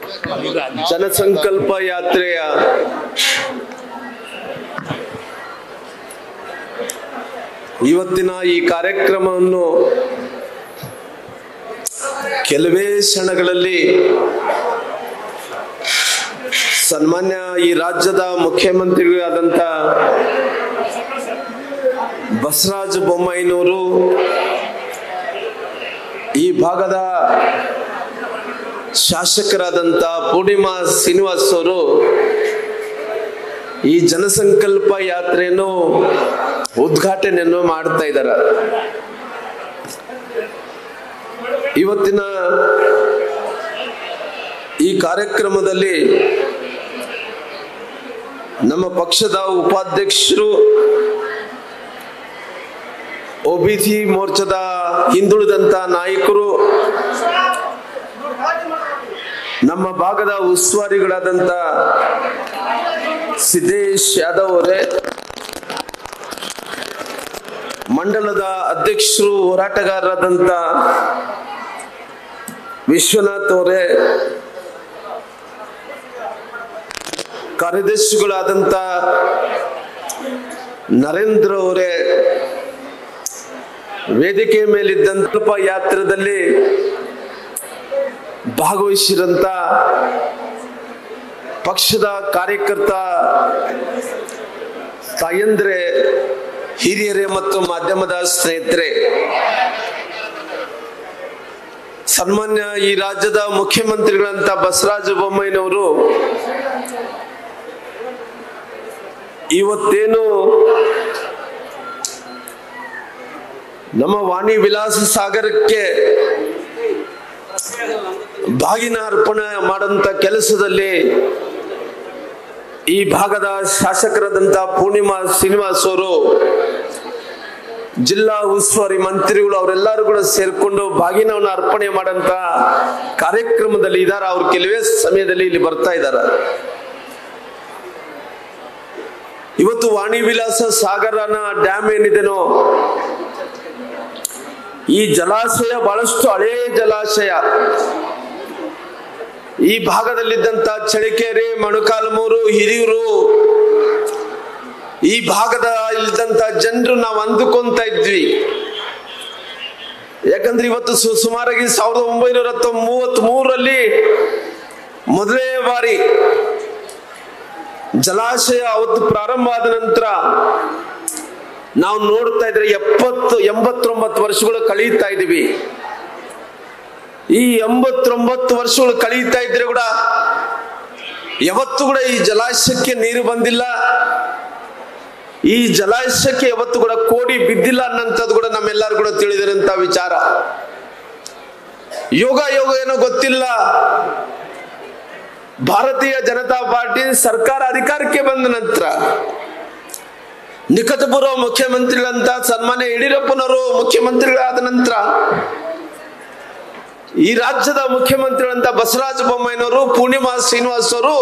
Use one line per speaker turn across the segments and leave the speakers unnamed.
ಜನಸಂಕಲ್ಪ ಯಾತ್ರೆಯ ಇವತ್ತಿನ ಈ ಕಾರ್ಯಕ್ರಮವನ್ನು ಕೆಲವೇ ಕ್ಷಣಗಳಲ್ಲಿ ಸನ್ಮಾನ್ಯ ಈ ರಾಜ್ಯದ ಮುಖ್ಯಮಂತ್ರಿಗಳಾದಂಥ ಬಸವರಾಜ ಬೊಮ್ಮಾಯಿನವರು ಈ ಭಾಗದ ಶಾಸಕರಾದಂಥ ಪೂರ್ಣಿಮಾ ಶ್ರೀನಿವಾಸ್ ಅವರು ಈ ಜನಸಂಕಲ್ಪ ಯಾತ್ರೆಯನ್ನು ಉದ್ಘಾಟನೆಯನ್ನು ಮಾಡ್ತಾ ಇದ್ದಾರೆ ಇವತ್ತಿನ ಈ ಕಾರ್ಯಕ್ರಮದಲ್ಲಿ ನಮ್ಮ ಪಕ್ಷದ ಉಪಾಧ್ಯಕ್ಷರು ಒಬಿಸಿ ಮೋರ್ಚಾದ ಹಿಂದುಳಿದಂತ ನಾಯಕರು ನಮ್ಮ ಭಾಗದ ಉಸ್ತುವಾರಿಗಳಾದಂತ ಸಿದ್ದೇಶ್ ಯಾದವ್ ಅವರೇ ಮಂಡಲದ ಅಧ್ಯಕ್ಷರು ಹೋರಾಟಗಾರರಾದಂತ ವಿಶ್ವನಾಥ್ ಅವರೇ ಕಾರ್ಯದರ್ಶಿಗಳಾದಂತ ನರೇಂದ್ರ ಅವರೇ ವೇದಿಕೆ ಮೇಲಿದ್ದಂತ ಯಾತ್ರದಲ್ಲಿ ಭಾಗವಹಿಸಿರಂತ ಪಕ್ಷದ ಕಾರ್ಯಕರ್ತ ತಾಯಂದ್ರೆ ಹಿರಿಯರೇ ಮತ್ತು ಮಾಧ್ಯಮದ ಸ್ನೇಹಿತರೆ ಸನ್ಮಾನ್ಯ ಈ ರಾಜ್ಯದ ಮುಖ್ಯಮಂತ್ರಿಗಳಂತ ಬಸವರಾಜ ಬೊಮ್ಮಾಯಿನವರು ಇವತ್ತೇನು ನಮ್ಮ ವಾಣಿ ವಿಲಾಸ ಸಾಗರಕ್ಕೆ ಬಾಗಿನ ಅರ್ಪಣೆ ಮಾಡಂತ ಕೆಲಸದಲ್ಲಿ ಈ ಭಾಗದ ಶಾಸಕರಾದಂತ ಪೂರ್ಣಿಮಾ ಶ್ರೀನಿವಾಸ್ ಅವರು ಜಿಲ್ಲಾ ಉಸ್ತುವಾರಿ ಮಂತ್ರಿಗಳು ಅವರೆಲ್ಲರೂ ಕೂಡ ಸೇರ್ಕೊಂಡು ಬಾಗಿನವನ್ನು ಅರ್ಪಣೆ ಮಾಡಂತ ಕಾರ್ಯಕ್ರಮದಲ್ಲಿ ಇದಾರ ಅವ್ರು ಕೆಲವೇ ಸಮಯದಲ್ಲಿ ಇಲ್ಲಿ ಬರ್ತಾ ಇದ್ದಾರೆ ಇವತ್ತು ವಾಣಿ ವಿಲಾಸ ಸಾಗರನ ಡ್ಯಾಮ್ ಏನಿದೆನೋ ಈ ಜಲಾಶಯ ಬಹಳಷ್ಟು ಹಳೇ ಜಲಾಶಯ ಈ ಭಾಗದಲ್ಲಿದ್ದಂತ ಚಳಿಕೆರೆ ಮೊಣಕಾಲ್ಮೂರು ಹಿರಿಯೂರು ಈ ಭಾಗದ ಇಲ್ಲಿದ್ದಂತ ಜನರು ನಾವು ಅಂದುಕೊಂತ ಇದ್ವಿ ಯಾಕಂದ್ರೆ ಇವತ್ತು ಸು- ಸುಮಾರಾಗಿ ಸಾವಿರದ ಒಂಬೈನೂರ ಮೂವತ್ತ್ ಮೂರರಲ್ಲಿ ಮೊದಲನೇ ಬಾರಿ ಜಲಾಶಯ ಅವತ್ತು ಪ್ರಾರಂಭ ಆದ ನಂತರ ನಾವು ನೋಡ್ತಾ ಇದ್ರೆ ಎಪ್ಪತ್ತು ಎಂಬತ್ತೊಂಬತ್ತು ವರ್ಷಗಳು ಕಳೀತಾ ಇದೀವಿ ಈ ಎಂಬತ್ತೊಂಬತ್ತು ವರ್ಷಗಳು ಕಳೀತಾ ಇದ್ರೆ ಕೂಡ ಯಾವತ್ತು ಕೂಡ ಈ ಜಲಾಶಯಕ್ಕೆ ನೀರು ಬಂದಿಲ್ಲ ಈ ಜಲಾಶಯಕ್ಕೆ ಯಾವತ್ತು ಕೂಡ ಕೋಡಿ ಬಿದ್ದಿಲ್ಲ ಅನ್ನಂಥದ್ದು ಕೂಡ ನಮ್ಮೆಲ್ಲರೂ ಕೂಡ ತಿಳಿದಿರಂತ ವಿಚಾರ ಯೋಗ ಯೋಗ ಏನೋ ಗೊತ್ತಿಲ್ಲ ಭಾರತೀಯ ಜನತಾ ಪಾರ್ಟಿ ಸರ್ಕಾರ ಅಧಿಕಾರಕ್ಕೆ ಬಂದ ನಂತರ ನಿಕಟಪೂರ್ವ ಮುಖ್ಯಮಂತ್ರಿಗಳಂತ ಸನ್ಮಾನ್ಯ ಯಡಿಯೂರಪ್ಪನವರು ಮುಖ್ಯಮಂತ್ರಿಗಳಾದ ನಂತರ ಈ ರಾಜ್ಯದ ಮುಖ್ಯಮಂತ್ರಿಗಳಂತ ಬಸವರಾಜ ಬೊಮ್ಮಾಯಿನವರು ಪೂರ್ಣಿಮಾ ಶ್ರೀನಿವಾಸ್ ಅವರು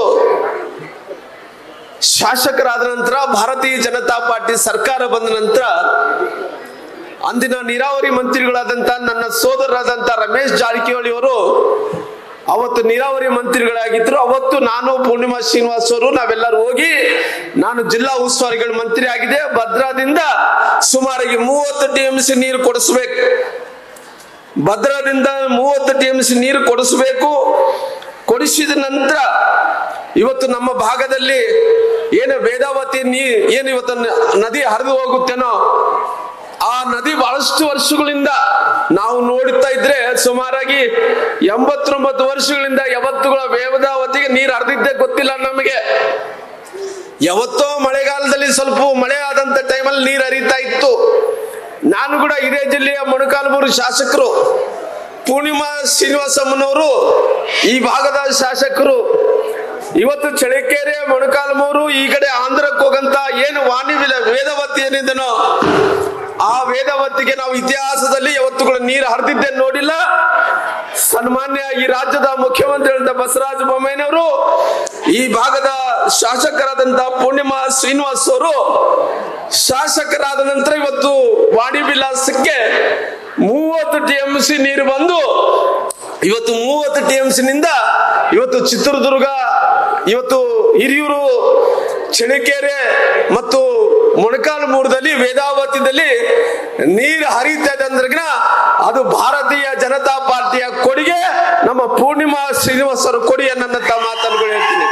ಶಾಸಕರಾದ ನಂತರ ಭಾರತೀಯ ಜನತಾ ಪಾರ್ಟಿ ಸರ್ಕಾರ ಬಂದ ನಂತರ ಅಂದಿನ ನೀರಾವರಿ ಮಂತ್ರಿಗಳಾದಂತ ನನ್ನ ಸೋದರರಾದಂತ ರಮೇಶ್ ಜಾರಕಿಹೊಳಿ ಅವರು ಅವತ್ತು ನೀರಾವರಿ ಮಂತ್ರಿಗಳಾಗಿದ್ರು ಅವತ್ತು ನಾನು ಪೂರ್ಣಿಮಾ ಶ್ರೀನಿವಾಸ್ ಅವರು ನಾವೆಲ್ಲರೂ ಹೋಗಿ ನಾನು ಜಿಲ್ಲಾ ಉಸ್ತುವಾರಿಗಳ ಮಂತ್ರಿ ಆಗಿದೆ ಭದ್ರಾದಿಂದ ಸುಮಾರಿಗೆ ಮೂವತ್ತು ಟಿ ಎಂ ಸಿ ನೀರು ಕೊಡಿಸ್ಬೇಕು ಭದ್ರಾದಿಂದ ಮೂವತ್ತು ಟಿ ಎಂ ಸಿ ನೀರು ಕೊಡಿಸ್ಬೇಕು ಕೊಡಿಸಿದ ನಂತರ ಇವತ್ತು ನಮ್ಮ ಭಾಗದಲ್ಲಿ ಏನು ವೇದಾವತಿ ನೀ ಏನು ಇವತ್ತು ನ- ನದಿ ಹರಿದು ಹೋಗುತ್ತೇನೋ ಆ ನದಿ ಬಹಳಷ್ಟು ವರ್ಷಗಳಿಂದ ನಾವು ನೋಡುತ್ತಾ ಇದ್ರೆ ಸುಮಾರಾಗಿ ಎಂಬತ್ತೊಂಬತ್ತು ವರ್ಷಗಳಿಂದ ಯಾವತ್ತುಗಳ ವೇದಾವತಿಗೆ ನೀರು ಹರಿದಿದ್ದೇ ಗೊತ್ತಿಲ್ಲ ನಮಗೆ ಯಾವತ್ತೋ ಮಳೆಗಾಲದಲ್ಲಿ ಸ್ವಲ್ಪ ಮಳೆ ಆದಂತ ಟೈಮಲ್ಲಿ ನೀರು ಹರಿತಾ ಇತ್ತು ನಾನು ಕೂಡ ಇದೇ ಜಿಲ್ಲೆಯ ಮೊಣಕಾಲ್ಮೂರು ಶಾಸಕರು ಪೂರ್ಣಿಮಾ ಶ್ರೀನಿವಾಸಮ್ಮನವರು ಈ ಭಾಗದ ಶಾಸಕರು ಇವತ್ತು ಚಳಿಕೆರೆ ಮೊಣಕಾಲ್ಮೂರು ಈ ಕಡೆ ಆಂಧ್ರಕ್ಕೆ ಹೋಗಂತ ಏನು ವಾಣಿ ವಿಲ- ವೇದವತಿ ಏನಿದನೋ ಆ ವೇದವತಿಗೆ ನಾವು ಇತಿಹಾಸದಲ್ಲಿ ಯಾವತ್ತು ಕೂಡ ನೀರು ಹರಿದಿದ್ದೆ ನೋಡಿಲ್ಲ ಸನ್ಮಾನ್ಯ ಈ ರಾಜ್ಯದ ಮುಖ್ಯಮಂತ್ರಿಗಳಂತ ಬಸವರಾಜ ಬೊಮ್ಮಾಯಿನವರು ಈ ಭಾಗದ ಶಾಸಕರಾದಂತ ಪೂರ್ಣಿಮಾ ಶ್ರೀನಿವಾಸ್ ಅವರು ಶಾಸಕರಾದ ನಂತರ ಇವತ್ತು ವಾಣಿ ವಿಲಾಸಕ್ಕೆ ಮೂವತ್ತು ಟಿ ಎಂ ಸಿ ನೀರು ಬಂದು ಇವತ್ತು ಮೂವತ್ತು ಟಿ ನಿಂದ ಇವತ್ತು ಚಿತ್ರದುರ್ಗ ಇವತ್ತು ಹಿರಿಯೂರು ಚಳಿಕೆರೆ ಮತ್ತು ಮೊಣಕಾಲ್ಮೂರದಲ್ಲಿ ವೇದಾವತಿದಲ್ಲಿ ನೀರು ಹರಿತಾ ಇದೆ ಅಂದ್ರಗಿನ ಅದು ಭಾರತೀಯ ಜನತಾ ಪಾರ್ಟಿಯ ಕೊಡುಗೆ ನಮ್ಮ ಪೂರ್ಣಿಮಾ ಶ್ರೀನಿವಾಸರ ಕೊಡುಗೆ ನನ್ನ ಮಾತನ್ನು ಹೇಳ್ತೀನಿ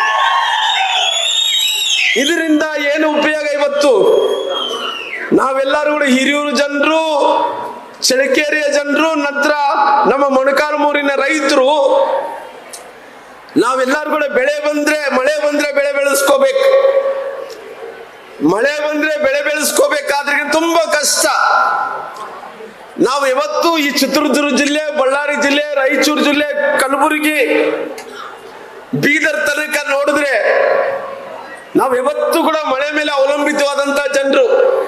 ಇದರಿಂದ ಏನು ಉಪಯೋಗ ಇವತ್ತು ನಾವೆಲ್ಲರೂ ಕೂಡ ಹಿರಿಯೂರು ಜನರು ಚಳಕೇರಿಯ ಜನರು ನಂತರ ನಮ್ಮ ಮೊಣಕಾಲ್ಮೂರಿನ ರೈತರು ನಾವೆಲ್ಲರೂ ಕೂಡ ಬೆಳೆ ಬಂದ್ರೆ ಮಳೆ ಬಂದ್ರೆ ಬೆಳೆ ಬೆಳೆಸ್ಕೋಬೇಕು ಮಳೆ ಬಂದ್ರೆ ಬೆಳೆ ಬೆಳೆಸ್ಕೋಬೇಕಾದ್ರೆ ತುಂಬಾ ಕಷ್ಟ ನಾವು ಯಾವತ್ತು ಈ ಚಿತ್ರದುರ್ಗ ಜಿಲ್ಲೆ ಬಳ್ಳಾರಿ ಜಿಲ್ಲೆ ರಾಯಚೂರು ಜಿಲ್ಲೆ ಕಲಬುರಗಿ ಬೀದರ್ ತನಕ ನೋಡಿದ್ರೆ ನಾವು ಯಾವತ್ತೂ ಕೂಡ ಮಳೆ ಮೇಲೆ ಅವಲಂಬಿತವಾದಂತ ಜನರು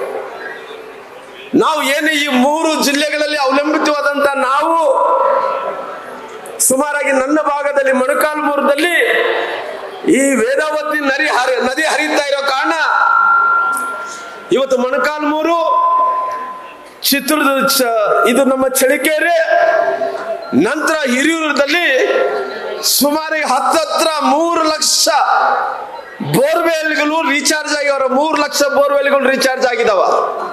ನಾವು ಏನು ಈ ಮೂರು ಜಿಲ್ಲೆಗಳಲ್ಲಿ ಅವಲಂಬಿತವಾದಂತ ನಾವು ಸುಮಾರಾಗಿ ನನ್ನ ಭಾಗದಲ್ಲಿ ಮೊಣಕಾಲ್ಮೂರದಲ್ಲಿ ಈ ವೇದಾವತಿ ನದಿ ಹರಿ ನದಿ ಹರಿತಾ ಇರೋ ಕಾರಣ ಇವತ್ತು ಮೊಣಕಾಲ್ಮೂರು ಚಿತ್ರದುರ್ಗ ಚ- ಇದು ನಮ್ಮ ಚಳಿಕೆರೆ ನಂತರ ಹಿರಿಯೂರದಲ್ಲಿ ಸುಮಾರು ಹತ್ತತ್ರ ಮೂರು ಲಕ್ಷ ಬೋರ್ವೆಲ್ಗಳು ರೀಚಾರ್ಜ್ ಆಗ್ಯಾವ ಮೂರು ಲಕ್ಷ ಬೋರ್ವೆಲ್ಗಳು ರೀಚಾರ್ಜ್ ಆಗಿದಾವ